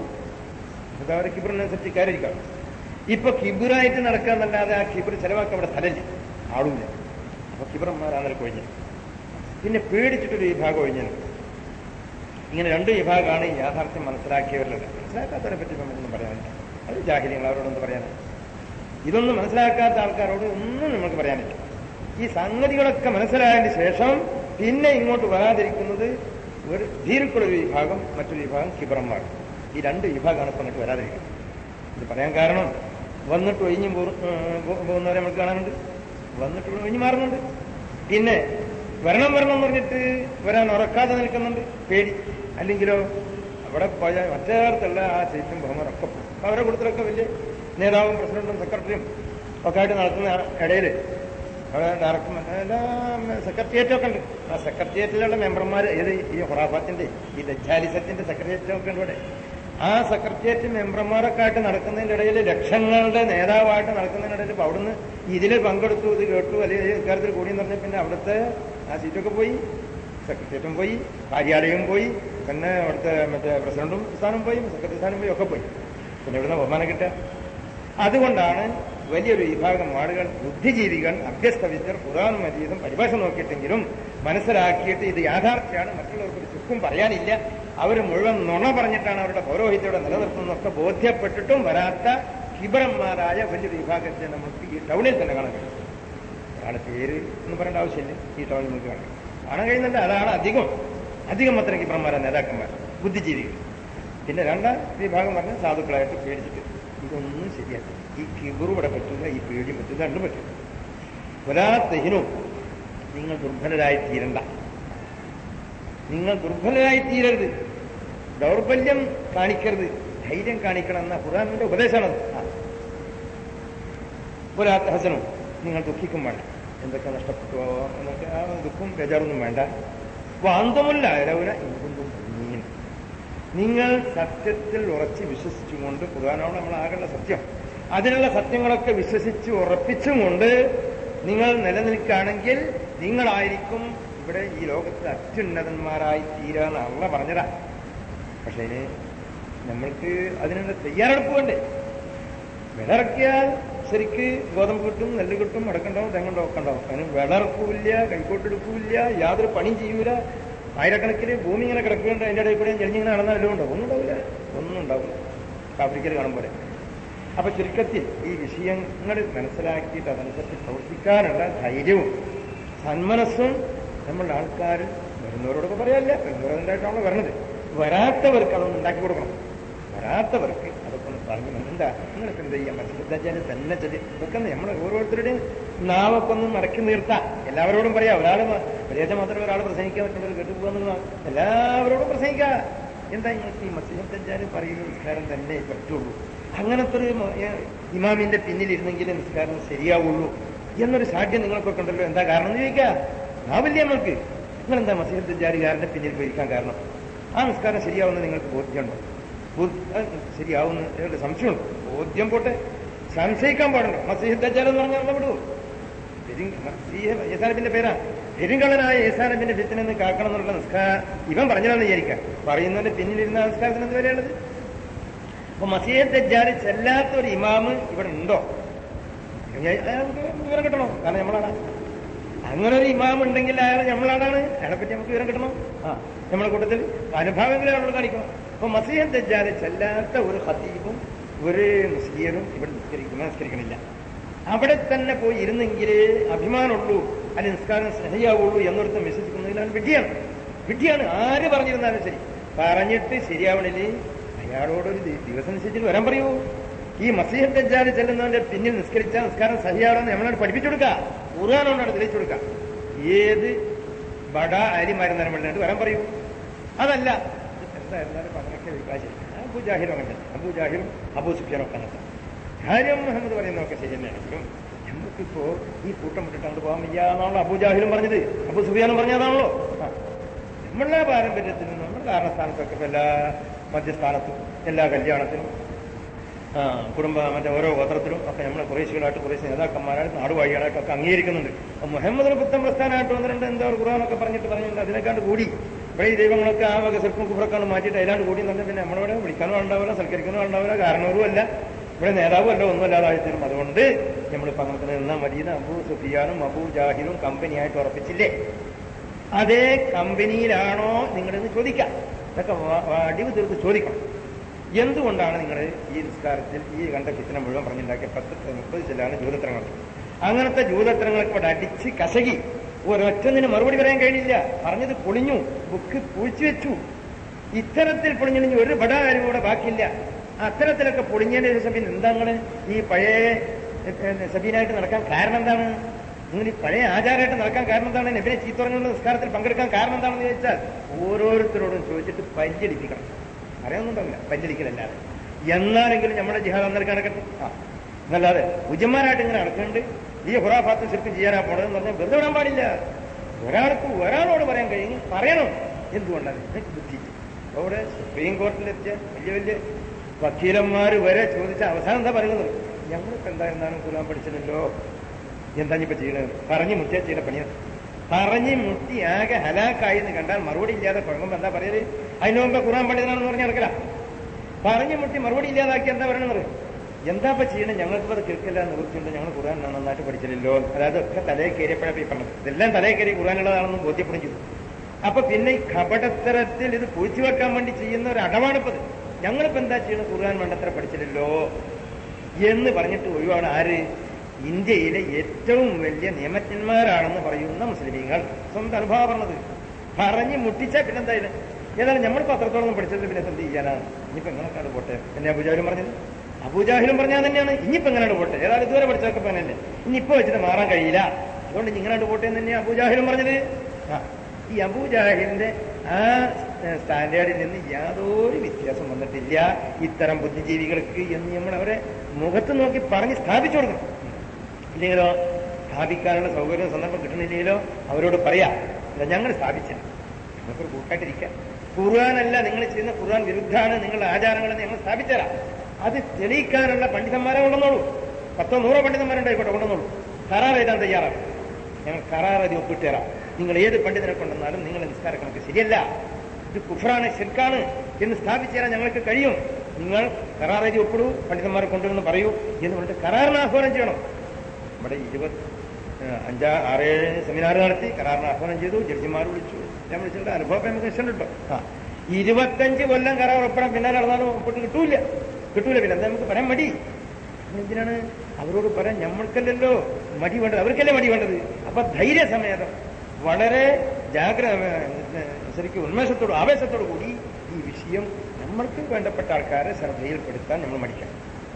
അത് അവരെ കിബിറിനനുസരിച്ച് കയറിയിരിക്കാം ഇപ്പൊ കിബിറായിട്ട് നടക്കാന്നല്ലാതെ ആ കിബിർ ചെലവാക്കാൻ അവിടെ സ്ഥലമില്ല ആളുമില്ല അപ്പൊ കിബിറന്മാരാണ് കൊഴിഞ്ഞത് പിന്നെ പേടിച്ചിട്ടൊരു വിഭാഗം ഒഴിഞ്ഞത് ഇങ്ങനെ രണ്ട് വിഭാഗമാണ് ഈ യാഥാർത്ഥ്യം മനസ്സിലാക്കിയവരുള്ളത് മനസ്സിലാക്കാത്തവരെ പറ്റി നമുക്കൊന്നും പറയാനില്ല അത് ജാഹിര്യങ്ങൾ അവരോടൊന്നും പറയാനില്ല ഇതൊന്നും മനസ്സിലാക്കാത്ത ആൾക്കാരോട് ഒന്നും നമുക്ക് പറയാനില്ല ഈ സംഗതികളൊക്കെ മനസ്സിലായതിന് ശേഷം പിന്നെ ഇങ്ങോട്ട് വരാതിരിക്കുന്നത് ഒരു ധീരുക്കളൊരു വിഭാഗം മറ്റൊരു വിഭാഗം കിബറന്മാർ ഈ രണ്ട് വിഭാഗമാണ് ഇപ്പൊ അങ്ങോട്ട് വരാതിരിക്കുന്നത് ഇത് പറയാൻ കാരണം വന്നിട്ട് ഒഴിഞ്ഞു പോ- ഏഹ് പോ- പോകുന്നവരെ നമുക്ക് കാണാനുണ്ട് വന്നിട്ട് ഇവിടെ ഒഴിഞ്ഞു മാറുന്നുണ്ട് പിന്നെ വരണം വരണം എന്ന് പറഞ്ഞിട്ട് വരാൻ ഉറക്കാതെ നിൽക്കുന്നുണ്ട് പേടി അല്ലെങ്കിലോ അവിടെ പോയ മറ്റേടത്തുള്ള ആ സീറ്റും ബഹുമാനൊക്കെ പോകും അപ്പൊ അവരുടെ കൂട്ടത്തിലൊക്കെ വലിയ നേതാവും പ്രസിഡന്റും സെക്രട്ടറിയും ഒക്കെ ആയിട്ട് നടക്കുന്ന ഇടയിൽ അവിടെ ഡയറക്ടർ എല്ലാം സെക്രട്ടേറിയറ്റ് ഒക്കെ ഉണ്ട് ആ സെക്രട്ടേറിയറ്റിലുള്ള മെമ്പർമാർ ഏത് ഈ ഹൊറാഫാത്തിന്റെ ഈ ദജാലിസത്തിന്റെ സെക്രട്ടേറിയറ്റ് ഒക്കെ ഉണ്ട് ഇവിടെ ആ സെക്രട്ടേറിയറ്റ് മെമ്പർമാരൊക്കെ ആയിട്ട് നടക്കുന്നതിന്റെ ഇടയിൽ ലക്ഷങ്ങളുടെ നേതാവായിട്ട് നടക്കുന്നതിന്റെ ഇടയിൽ ഇപ്പൊ അവിടുന്ന് ഇതിൽ പങ്കെടുത്തു ഇത് കേട്ടു അല്ലെങ്കിൽ ഇക്കാര്യത്തിൽ കൂടി എന്ന് പറഞ്ഞാൽ പിന്നെ അവിടുത്തെ ആ സീറ്റൊക്കെ പോയി സെക്രട്ടേറിയറ്റും പോയി കാര്യാലയം പോയി പിന്നെ അവിടുത്തെ മറ്റേ പ്രസിഡന്റും സ്ഥാനം പോയി സെക്രട്ടറി സ്ഥാനം പോയി ഒക്കെ പോയി പിന്നെ ഇവിടുന്ന് ബഹുമാനം കിട്ടുക അതുകൊണ്ടാണ് വലിയൊരു വിഭാഗം ആളുകൾ ബുദ്ധിജീവികൾ അഭ്യസ്ത വിദ്യർ ഖുറാൻ മജീദും പരിഭാഷ നോക്കിയിട്ടെങ്കിലും മനസ്സിലാക്കിയിട്ട് ഇത് യാഥാർത്ഥ്യമാണ് മറ്റുള്ളവർക്ക് ഒരു ചുക്കും പറയാനില്ല അവർ മുഴുവൻ നുണ പറഞ്ഞിട്ടാണ് അവരുടെ പൗരോഹിത്യയുടെ നിലനിർത്തുന്നതൊക്കെ ബോധ്യപ്പെട്ടിട്ടും വരാത്ത കിബറന്മാരായ വലിയൊരു വിഭാഗത്തെ നമുക്ക് ഈ ടൗണിൽ തന്നെ കാണാൻ കഴിയും ഒരാളെ പേര് എന്ന് പറയേണ്ട ആവശ്യമില്ല ഈ ടൗണിൽ നമുക്ക് കാണാം കാണാൻ കഴിയുന്നുണ്ട് അതാണ് അധികം അധികം അത്തരം കിബറന്മാരാണ് നേതാക്കന്മാർ ബുദ്ധിജീവികൾ പിന്നെ രണ്ടാം വിഭാഗം പറഞ്ഞ സാധുക്കളായിട്ട് പേടിച്ചിട്ട് ഇതൊന്നും ശരിയല്ല ഈ കിബറു ഇവിടെ പറ്റില്ല ഈ പേടി പറ്റില്ല രണ്ടും പറ്റില്ല ഒരാ തെഹിനും നിങ്ങൾ ദുർബലരായി തീരണ്ട നിങ്ങൾ ദുർബലരായി തീരരുത് ദൗർബല്യം കാണിക്കരുത് ധൈര്യം കാണിക്കണം എന്ന ഖുർആാനിന്റെ ഉപദേശമാണത് ആ ഒരാത്ത ഹസനും നിങ്ങൾ ദുഃഖിക്കും വേണ്ട എന്തൊക്കെ നഷ്ടപ്പെട്ടു എന്നൊക്കെ ആ ദുഃഖം ബേജാറൊന്നും വേണ്ട വാന്തമല്ല ഇരവുന എന്തും നീങ്ങും നിങ്ങൾ സത്യത്തിൽ ഉറച്ച് വിശ്വസിച്ചുകൊണ്ട് ഖുർആാനാണ് നമ്മൾ ആകേണ്ട സത്യം അതിനുള്ള സത്യങ്ങളൊക്കെ വിശ്വസിച്ച് ഉറപ്പിച്ചുകൊണ്ട് നിങ്ങൾ നിലനിൽക്കുകയാണെങ്കിൽ നിങ്ങളായിരിക്കും ഇവിടെ ഈ ലോകത്തിൽ അത്യുന്നതന്മാരായി തീരാന്ന് അള്ള പറഞ്ഞതാ പക്ഷേ ഇനി നമ്മൾക്ക് അതിനുള്ള തയ്യാറെടുപ്പ് വേണ്ടേ വിളറക്കിയാൽ ശരിക്ക് ഗോതമ്പ് കിട്ടും നെല്ല് കിട്ടും അടക്കണ്ടാവും തെങ്ങുണ്ടാവും ഒക്കെ ഉണ്ടാവും അതിന് വിളർക്കൂല്ല കൈക്കോട്ടെടുക്കൂല്ല യാതൊരു പണിയും ചെയ്യൂല ആയിരക്കണക്കിന് ഭൂമി ഇങ്ങനെ കിടക്കുന്നുണ്ട് അതിന്റെ ഇടയിൽ കൂടെ ഞെളിഞ്ഞിങ്ങനെ നടന്നാൽ വല്ലതും ഉണ്ടാവും ഒന്നും ഉണ്ടാവില്ല ഒന്നും ഉണ്ടാവില്ല ആഫ്രിക്കയിൽ കാണും പോലെ അപ്പൊ ചുരുക്കത്തിൽ ഈ വിഷയങ്ങൾ മനസ്സിലാക്കിയിട്ട് അതനുസരിച്ച് പ്രവർത്തിക്കാനുള്ള ധൈര്യവും സന്മനസ്സും നമ്മളുടെ ആൾക്കാർ വരുന്നവരോടൊക്കെ പറയാനില്ല വരുന്നവരുണ്ടായിട്ടാണല്ലോ വരണത് വരാത്തവർക്ക് അതൊന്ന് ഉണ്ടാക്കി കൊടുക്കണം വരാത്തവർക്ക് അതൊക്കെ ഒന്ന് പറഞ്ഞു എന്താ നിങ്ങൾക്ക് എന്ത് ചെയ്യാൻ പറ്റില്ല തന്നെ ചെല്ലി ഇതൊക്കെ നമ്മൾ ഓരോരുത്തരുടെയും നാവൊക്കെ ഒന്ന് മടക്കി നിർത്താം എല്ലാവരോടും പറയാം ഒരാൾ വലിയ മാത്രമേ ഒരാൾ പ്രസംഗിക്കാൻ പറ്റുള്ളൂ കേട്ടുപോകുന്ന എല്ലാവരോടും പ്രസംഗിക്കാം എന്താ നിങ്ങൾക്ക് ഈ മസ്ജിദ് പറയുന്ന നിസ്കാരം തന്നെ പറ്റുള്ളൂ അങ്ങനത്തെ ഒരു മ- ഏ, ഇമാമിന്റെ പിന്നിലിരുന്നെങ്കിൽ നിസ്കാരം ശരിയാവുള്ളൂ എന്നൊരു സാധ്യം നിങ്ങൾക്കൊക്കെ ഉണ്ടല്ലോ എന്താ കാരണം എന്ന് ചോദിക്കാം ആവില്ലേ നമ്മൾക്ക് നിങ്ങളെന്താ മസീദ് ദജ്ജാലുകാരന്റെ പിന്നിൽ പോയിരിക്കാൻ കാരണം ആ നിസ്കാരം ശരിയാവുന്ന നിങ്ങൾക്ക് ബോധ്യമുണ്ടോ ബോധ്- അത് ശരിയാവുന്ന ഏതാണ്ട് സംശയമുണ്ട് ബോധ്യം പോട്ടെ സംശയിക്കാൻ പാടുണ്ടോ മസീദ് ദജ്ജാൽ എന്ന് പറഞ്ഞാൽ നമ്മൾ വിടുവോ യേസാനബിന്റെ പേരാ പെരുങ്കള്ളനായ യേസാനബിന്റെ ഭിത്തിൽ നിന്ന് കാക്കണം എന്നുള്ള നിസ്കാരം ഇവൻ പറഞ്ഞതാണെന്ന് വിചാരിക്കാം പറയുന്നതിന്റെ പിന്നിലിരുന്ന നിസ്കാരത്തിന് എന്ത് വരെയുള്ളത് അപ്പൊ മസീഹ് ദജ്ജാല് ചെല്ലാത്ത ഒരു ഇമാമ് ഇവിടെ ഉണ്ടോ അയാ- അയാൾക്ക് വിവരം കിട്ടണോ കാരണം നമ്മളാണ് അങ്ങനെ ഒരു ഇമാം ഉണ്ടെങ്കിൽ അയാൾ നമ്മളാണ് അയാളെ പറ്റി നമുക്ക് വിവരം കിട്ടണം ആ നമ്മളെ കൂട്ടത്തിൽ അനുഭാവങ്ങളെ നമ്മൾ കാണിക്കണം അപ്പൊ മസീഹ് ദജ്ജാല് ചെല്ലാത്ത ഒരു ഹത്തീബും ഒരു മുസ്ലിയനും ഇവിടെ നിസ്കരിക്കുന്ന നിസ്കരിക്കണില്ല അവിടെ തന്നെ പോയി ഇരുന്നെങ്കിലേ അഭിമാനമുള്ളൂ അല്ലെങ്കിൽ നിസ്കാരം ശരിയാവുള്ളൂ എന്നൊരുത്തം വിശ്വസിക്കുന്നതിനാണ് വിഡ്ഢിയാണ് വിഡ്ഢിയാണ് ആര് പറഞ്ഞിരുന്നാലും ശരി പറഞ്ഞിട്ട് ശരിയാവണില്ലേ അയാളോടൊരു ദി- ദിവസം നിശ്ചയിച്ചിട്ട് വരാൻ പറയൂ ഈ മസീഹ് ദജ്ജാല് ചെല്ലുന്നവന്റെ പിന്നിൽ നിസ്കരിച്ചാൽ നിസ്കാരം സഹിയാവണമെന്ന് നമ്മളോട് പഠിപ്പിച്ചു കൊടുക്കുക ഖുർആാനോടാണ് തെളിയിച്ചു കൊടുക്കുക ഏത് ബട അരിമാരുന്നേരം വേണ്ടിയിട്ട് വരാൻ പറയൂ അതല്ല എന്തായിരുന്നാലും അങ്ങനെയൊക്കെ വികാശം അബു ജാഹിറും അങ്ങനെ തന്നെ. അബു ജാഹിറും അബു സുഫിയാനും ഒക്കെ അങ്ങനെ തന്നെ. കാര്യം മുഹമ്മദ് പറയുന്നതൊക്കെ ശരി തന്നെയാണെങ്കിലും നമുക്കിപ്പോ ഈ കൂട്ടം വിട്ടിട്ട് അങ്ങോട്ട് പോകാൻ വയ്യ എന്നാണല്ലോ അബു ജാഹിലും പറഞ്ഞത് അബു സുഫിയാനും പറഞ്ഞതാണല്ലോ ആ. നമ്മളുടെ പാരമ്പര്യത്തിനും നമ്മുടെ കാരണസ്ഥാനത്തൊക്കെ ഇപ്പൊ എല്ലാ മധ്യസ്ഥാനത്തും എല്ലാ കല്യാണത്തിനും ആ, കുടുംബ മറ്റേ ഓരോ ഗോത്രത്തിലും ഒക്കെ നമ്മളെ കുറേശികളായിട്ട് കുറേശ്ശി നേതാക്കന്മാരായിട്ട് നാടുവാഴികളായിട്ടൊക്കെ അംഗീകരിക്കുന്നുണ്ട് അപ്പൊ മുഹമ്മദിന് പുത്തൻ പ്രസ്ഥാനമായിട്ട് വന്നിട്ടുണ്ട് എന്താ ഖുർആാനൊക്കെ പറഞ്ഞിട്ട് പറഞ്ഞിട്ടുണ്ട് അതിനെക്കാണ്ട് കൂടി ഇവിടെ ഈ ദൈവങ്ങളൊക്കെ ആ വക ചെറുപ്പം കുഫറൊക്കെ മാറ്റിയിട്ട് അതിലാണ്ട് കൂടി തന്നെ പിന്നെ നമ്മളിവിടെ വിളിക്കാനും ഉണ്ടാവില്ല സൽക്കരിക്കാനും ഉണ്ടാവില്ല കാരണവരും അല്ല ഇവിടെ നേതാവും അല്ല ഒന്നും അല്ലാതായിത്തീരും അതുകൊണ്ട് നമ്മളിപ്പോ അങ്ങനെ തന്നെ നിന്നാൽ മതി അബൂ സുഫിയാനും അബൂ ജാഹിലും കമ്പനിയായിട്ട് ഉറപ്പിച്ചില്ലേ അതേ കമ്പനിയിലാണോ നിങ്ങളെന്ന് ചോദിക്കാം ഇതൊക്കെ വ- അടിവ് തീർത്ത് ചോദിക്കണം എന്തുകൊണ്ടാണ് നിങ്ങൾ ഈ നിസ്കാരത്തിൽ ഈ കണ്ട കിച്ചന മുഴുവൻ പറഞ്ഞുണ്ടാക്കിയ പത്ത് മുപ്പത് ചില്ലാണ് ജൂതത്രങ്ങൾ അങ്ങനത്തെ ജൂതത്രങ്ങളൊക്കെ ഇവിടെ അടിച്ച് കസകി ഒരൊറ്റന്നിന് മറുപടി പറയാൻ കഴിഞ്ഞില്ല പറഞ്ഞത് പൊളിഞ്ഞു ബുക്ക് പൂഴ്ച വെച്ചു ഇത്തരത്തിൽ പൊളിഞ്ഞില്ലെങ്കിൽ ഒരു ബട കാര്യം കൂടെ ബാക്കിയില്ല അത്തരത്തിലൊക്കെ പൊളിഞ്ഞതിന് ശേഷം പിന്നെ എന്താ നിങ്ങള് ഈ പഴയ എ, എ, സബീനായിട്ട് നടക്കാൻ കാരണം എന്താണ് നിങ്ങൾ ഈ പഴയ ആചാരമായിട്ട് നടക്കാൻ കാരണം എന്താണ് നബിനെ ചീത്തുറങ്ങുന്ന നിസ്കാരത്തിൽ പങ്കെടുക്കാൻ കാരണം എന്താണെന്ന് ചോദിച്ചാൽ ഓരോരുത്തരോടും ചോദിച്ചിട്ട് പഞ്ചടിപ്പിക്കണം അറിയാവുന്നുണ്ടാവില്ല പഞ്ചടിക്കലല്ലാതെ എന്നാലെങ്കിലും നമ്മുടെ ജിഹാദ് അന്നേരം നടക്കട്ടെ ആ എന്നല്ലാതെ ഉജന്മാരായിട്ട് ഇങ്ങനെ നടക്കുന്നുണ്ട് ഈ ഹുറാഫാത്ത് ശരിക്കും ചെയ്യാനാ പോണതെന്ന് പറഞ്ഞാൽ വെറുതെ വിടാൻ പാടില്ല ഒരാൾക്ക് ഒരാളോട് പറയാൻ കഴിയും പറയണം എന്തുകൊണ്ടാണ് എനിക്ക് ബുദ്ധി അവിടെ സുപ്രീം കോടതിയിലെത്തിയ വലിയ വലിയ വക്കീലന്മാർ വരെ ചോദിച്ച അവസാനം എന്താ പറയുന്നത് ഞങ്ങൾക്ക് എന്തായിരുന്നാലും കുലാൻ പഠിച്ചില്ലല്ലോ എന്താ ഇപ്പൊ ചെയ്യണത് പറഞ്ഞു മുട്ടിയ ചെയ്ത പണിയാണ് പറഞ്ഞ് മുട്ടി ആകെ ഹലാക്കായി എന്ന് കണ്ടാൽ മറുപടി ഇല്ലാതെ കുഴങ്ങുമ്പോ എന്താ പറയല് അതിന് മുമ്പ് ഖുറാൻ പണ്ഡിതനാണെന്ന് പറഞ്ഞ് നടക്കല പറഞ്ഞു മുട്ടി മറുപടി ഇല്ലാതാക്കി എന്താ പറയണത് എന്താ ഇപ്പൊ ചെയ്യണത് ഞങ്ങൾക്ക് അത് കേൾക്കില്ല നിവൃത്തിയുണ്ട് ഞങ്ങൾ ഖുറാൻ നന്നായിട്ട് പഠിച്ചില്ലല്ലോ അതായത് ഒക്കെ തലയിൽ കയറിയപ്പോഴാണ് ഈ പറഞ്ഞത് ഇതെല്ലാം തലയിൽ കയറി ഖുറാനുള്ളതാണെന്ന് ബോധ്യപ്പെടും ചെയ്തു അപ്പൊ പിന്നെ ഈ കപടത്തരത്തിൽ ഇത് പൂഴ്ച വെക്കാൻ വേണ്ടി ചെയ്യുന്ന ഒരു അടവാണിപ്പത് ഞങ്ങളിപ്പോ എന്താ ചെയ്യുന്നത് ഖുർആൻ വേണ്ടത്ര പഠിച്ചില്ലല്ലോ എന്ന് പറഞ്ഞിട്ട് ഒഴിവാണ് ആര് ഇന്ത്യയിലെ ഏറ്റവും വലിയ നിയമജ്ഞന്മാരാണെന്ന് പറയുന്ന മുസ്ലിമീങ്ങൾ സ്വന്തം അനുഭവം പറഞ്ഞത് പറഞ്ഞ് മുട്ടിച്ചാൽ പിന്നെന്തായാലും ഏതായാലും നമ്മളിപ്പോ അത്രത്തോളം പഠിച്ചത് പിന്നെ എന്ത് ചെയ്യാനാണ് ഇനിയിപ്പോ എങ്ങനെയൊക്കെയാണ് പോട്ടെ എന്നെ അബുജാഹിലും പറഞ്ഞത് അബുജാഹിലും പറഞ്ഞാൽ തന്നെയാണ് ഇനിയിപ്പോ എങ്ങനെയാണ് പോട്ടെ ഏതായാലും ഇതുവരെ പഠിച്ചതൊക്കെ പറഞ്ഞല്ലേ ഇനിയിപ്പോ വെച്ചിട്ട് മാറാൻ കഴിയില്ല അതുകൊണ്ട് ഇനി ഇങ്ങനെയാണ് പോട്ടെ എന്ന് തന്നെയാണ് അബുജാഹിലും പറഞ്ഞത് ആ ഈ അബൂജാഹിലിന്റെ ആ ഏഹ്, സ്റ്റാൻഡേർഡിൽ നിന്ന് യാതൊരു വ്യത്യാസം വന്നിട്ടില്ല ഇത്തരം ബുദ്ധിജീവികൾക്ക് എന്ന് നമ്മൾ അവരെ മുഖത്ത് നോക്കി പറഞ്ഞ് സ്ഥാപിച്ചു കൊടുക്കണം ഇല്ലെങ്കിലോ സ്ഥാപിക്കാനുള്ള സൗകര്യം സന്ദർഭം കിട്ടണില്ലെങ്കിലോ അവരോട് പറയാ "ഇല്ല, ഞങ്ങൾ സ്ഥാപിച്ചില്ല നമുക്കൊരു കൂട്ടായിട്ടിരിക്കാം ഖുർആാനല്ല നിങ്ങൾ ചെയ്യുന്ന ഖുർആൻ വിരുദ്ധാണ് നിങ്ങളുടെ ആചാരങ്ങളെന്ന് ഞങ്ങൾ സ്ഥാപിച്ചരാ അത് തെളിയിക്കാനുള്ള പണ്ഡിതന്മാരെ കൊണ്ടുവന്നോളൂ പത്തോ നൂറോ പണ്ഡിതന്മാരുണ്ടായിക്കോട്ടെ കൊണ്ടുവന്നോളൂ കരാർ എഴുതാൻ തയ്യാറാണ് ഞങ്ങൾ കരാർ അത് ഒപ്പിട്ട് തരാം നിങ്ങൾ ഏത് പണ്ഡിതനെ കൊണ്ടുവന്നാലും നിങ്ങളുടെ നിസ്കാര കണക്ക് ശരിയല്ല ഇത് കുഫറാണ് ശിർക്കാണ് എന്ന് സ്ഥാപിച്ചു തരാൻ ഞങ്ങൾക്ക് കഴിയും നിങ്ങൾ കരാർ എഴുതി ഒപ്പിടൂ പണ്ഡിതന്മാരെ കൊണ്ടുവന്ന് പറയൂ എന്ന് പറഞ്ഞിട്ട് കരാറിന് ആഹ്വാനം ചെയ്യണം നമ്മുടെ ഇരുപത് ഏഹ്, അഞ്ചാ ആറേഴ് സെമിനാർ നടത്തി കരാറിന് ആഹ്വാനം ചെയ്തു ജഡ്ജിമാർ വിളിച്ചു ഞാൻ വിളിച്ചിട്ട് അനുഭവം നമുക്ക് ഇഷ്ടമുണ്ട് കേട്ടോ ആ ഇരുപത്തഞ്ച് കൊല്ലം കരാർ ഒപ്പിടാൻ പിന്നാലെ നടന്നാലും ഒപ്പിട്ട് കിട്ടൂല കിട്ടൂല പിന്നെ എന്താ നമുക്ക് പറയാൻ മടി എന്തിനാണ് അവരോട് പറയാൻ നമ്മൾക്കല്ലല്ലോ മടി വേണ്ടത് അവർക്കല്ലേ മടി വേണ്ടത് അപ്പൊ ധൈര്യസമേതം വളരെ ജാഗ്ര ഏഹ്, ശരിക്കും ഉന്മേഷത്തോടും ആവേശത്തോടു കൂടി ഈ വിഷയം നമ്മൾക്ക് വേണ്ടപ്പെട്ട ആൾക്കാരെ ശ്രദ്ധയിൽപ്പെടുത്താൻ നമ്മൾ മടിക്കണം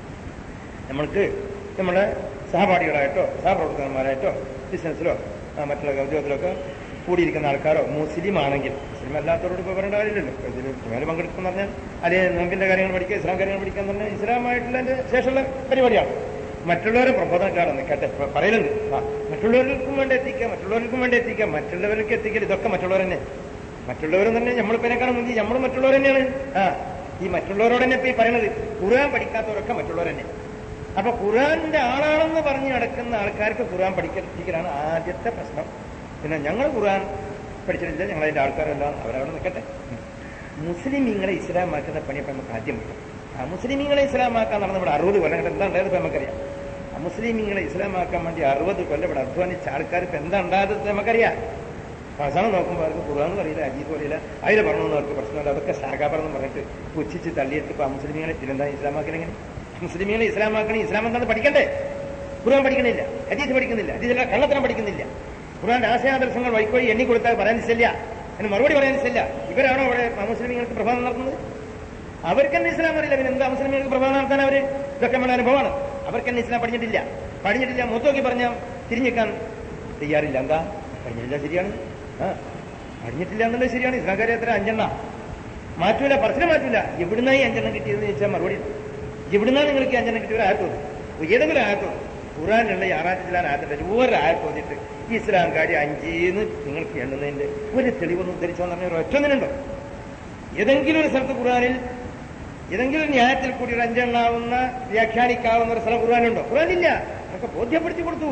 നമ്മൾക്ക് നമ്മുടെ സഹപാഠികളായിട്ടോ സഹപ്രവർത്തകന്മാരായിട്ടോ ബിസിനസ്സിലോ ആ, മറ്റുള്ള ഉദ്യോഗത്തിലൊക്കെ കൂടിയിരിക്കുന്ന ആൾക്കാരോ മുസ്ലിം ആണെങ്കിൽ മുസ്ലിം അല്ലാത്തവരോട് ഇപ്പോൾ പറയേണ്ട കാര്യമില്ലല്ലോ ഇപ്പൊ ഇതിൽ മേലെ പങ്കെടുക്കുന്ന പറഞ്ഞാൽ അല്ലെങ്കിൽ നോമ്പിന്റെ കാര്യങ്ങൾ പഠിക്കുക ഇസ്ലാം കാര്യങ്ങൾ പഠിക്കുക എന്ന് പറഞ്ഞാൽ ഇസ്ലാമായിട്ടുള്ളതിന്റെ ശേഷമുള്ള പരിപാടിയാണ് മറ്റുള്ളവരെ പ്രബോധനക്കാരെ നിൽക്കട്ടെ ഇപ്പൊ പറയലുണ്ട് ആ മറ്റുള്ളവർക്കും വേണ്ടി എത്തിക്കുക മറ്റുള്ളവർക്കും വേണ്ടി എത്തിക്കുക മറ്റുള്ളവർക്ക് എത്തിക്കൽ ഇതൊക്കെ മറ്റുള്ളവർ തന്നെ മറ്റുള്ളവർ തന്നെ നമ്മളിപ്പതിനേക്കാളും മുന്നിൽ നമ്മൾ മറ്റുള്ളവർ തന്നെയാണ് ആ ഈ മറ്റുള്ളവരോട് തന്നെ ഇപ്പൊ ഈ പറയണത് ഖുർആൻ പഠിക്കാത്തവരൊക്കെ മറ്റുള്ളവർ തന്നെ അപ്പൊ ഖുർആന്റെ ആളാണെന്ന് പറഞ്ഞ് നടക്കുന്ന ആൾക്കാർക്ക് ഖുർആൻ പഠിക്കലാണ് ആദ്യത്തെ പ്രശ്നം പിന്നെ ഞങ്ങൾ ഖുർആൻ പഠിച്ചിട്ടില്ല ഞങ്ങൾ അതിന്റെ ആൾക്കാരെല്ലാം അവരവിടെ നിൽക്കട്ടെ മുസ്ലിമീങ്ങളെ ഇസ്ലാമാക്കുന്ന പണിയപ്പം നമുക്ക് ആദ്യം കിട്ടും ആ മുസ്ലിമീങ്ങളെ ഇസ്ലാമാക്കാൻ നടന്ന ഇവിടെ അറുപത് കൊല്ലം കൊണ്ട് എന്താ ഉണ്ടായത് ഇപ്പൊ നമുക്കറിയാം ആ മുസ്ലിമീങ്ങളെ ഇസ്ലാമാക്കാൻ വേണ്ടി അറുപത് കൊല്ലം ഇവിടെ അധ്വാനിച്ച ആൾക്കാർ ഇപ്പൊ എന്താ ഉണ്ടായത് നമുക്കറിയാം അവസാനം നോക്കുമ്പോൾ അവർക്ക് ഖുർആാനും അറിയില്ല അജീതും അറിയില്ല അതിൽ പറഞ്ഞൊന്നും അവർക്ക് പ്രശ്നമില്ല അതൊക്കെ ശാഖാപറന്ന് പറഞ്ഞിട്ട് പുച്ഛിച്ച് തള്ളിയിട്ട് ഇപ്പൊ ആ മുസ്ലിമീങ്ങളെ പിന്നെന്താ ഇസ്ലാമാക്കലെങ്ങനെ മുസ്ലിമീങ്ങളെ ഇസ്ലാമാക്കണേ ഇസ്ലാം എന്താണെന്ന് പഠിക്കണ്ടേ ഖുർആൻ പഠിക്കണില്ല ഹദീസ് പഠിക്കുന്നില്ല ഹദീസിലെ കള്ളത്തരം പഠിക്കുന്നില്ല ഖുർആന്റെ ആശയാദർശങ്ങൾ വൈക്കോഴി എണ്ണി കൊടുത്താൽ പറയാൻ ഇഷ്ടമില്ല അതിന് മറുപടി പറയാൻ ഇഷ്ടമില്ല ഇവരാണോ അവിടെ മുസ്ലിമീങ്ങൾക്ക് പ്രഭാവം നടത്തുന്നത് അവർക്ക് തന്നെ ഇസ്ലാം അറിയില്ല പിന്നെ എന്താ മുസ്ലിമീങ്ങൾക്ക് പ്രഭാവം നടത്താൻ അവര് ഇതൊക്കെ നമ്മുടെ അനുഭവമാണ് അവർക്ക് തന്നെ ഇസ്ലാം പഠിച്ചിട്ടില്ല പഠിച്ചിട്ടില്ല മൂത്തോക്കി പറഞ്ഞാൽ തിരിഞ്ഞിക്കാൻ തയ്യാറില്ല എന്താ പഠിച്ചിട്ടില്ല ശരിയാണ് ആ പഠിച്ചിട്ടില്ല എന്നുള്ളത് ശരിയാണ് ഇസ്ലാംകാരെ എത്ര അഞ്ചെണ്ണ മാറ്റൂല പറച്ചില് മാറ്റൂല എവിടുന്നായി അഞ്ചെണ്ണം കിട്ടിയതെന്ന് ചോദിച്ചാൽ മറുപടി എവിടുന്നാ നിങ്ങൾക്ക് ഈ അഞ്ചെണ്ണം കിട്ടിയ ഒരു ആയത്തോത് ഏതെങ്കിലും ആയത്തോത് ഖുറാനുള്ള ഈ ആറാറ്റിലാണ് ആയത്തിന്റെ ഒരു ആയത്തോതിട്ട് ഇസ്ലാം കാര്യം അഞ്ചീന്ന് നിങ്ങൾക്ക് എണ്ണുന്നതിന്റെ ഒരു തെളിവൊന്നും ഉദ്ധരിച്ചോന്ന് പറഞ്ഞ ഒരു ഒറ്റൊന്നിനുണ്ടോ ഏതെങ്കിലും ഒരു സ്ഥലത്ത് ഖുറാനിൽ ഏതെങ്കിലും ഒരു ന്യായത്തിൽ കൂടി ഒരു അഞ്ചെണ്ണാവുന്ന വ്യാഖ്യാനിക്കാവുന്ന ഒരു സ്ഥലം ഖുറാനുണ്ടോ ഖുറാനില്ല നമുക്ക് ബോധ്യപ്പെടുത്തി കൊടുത്തു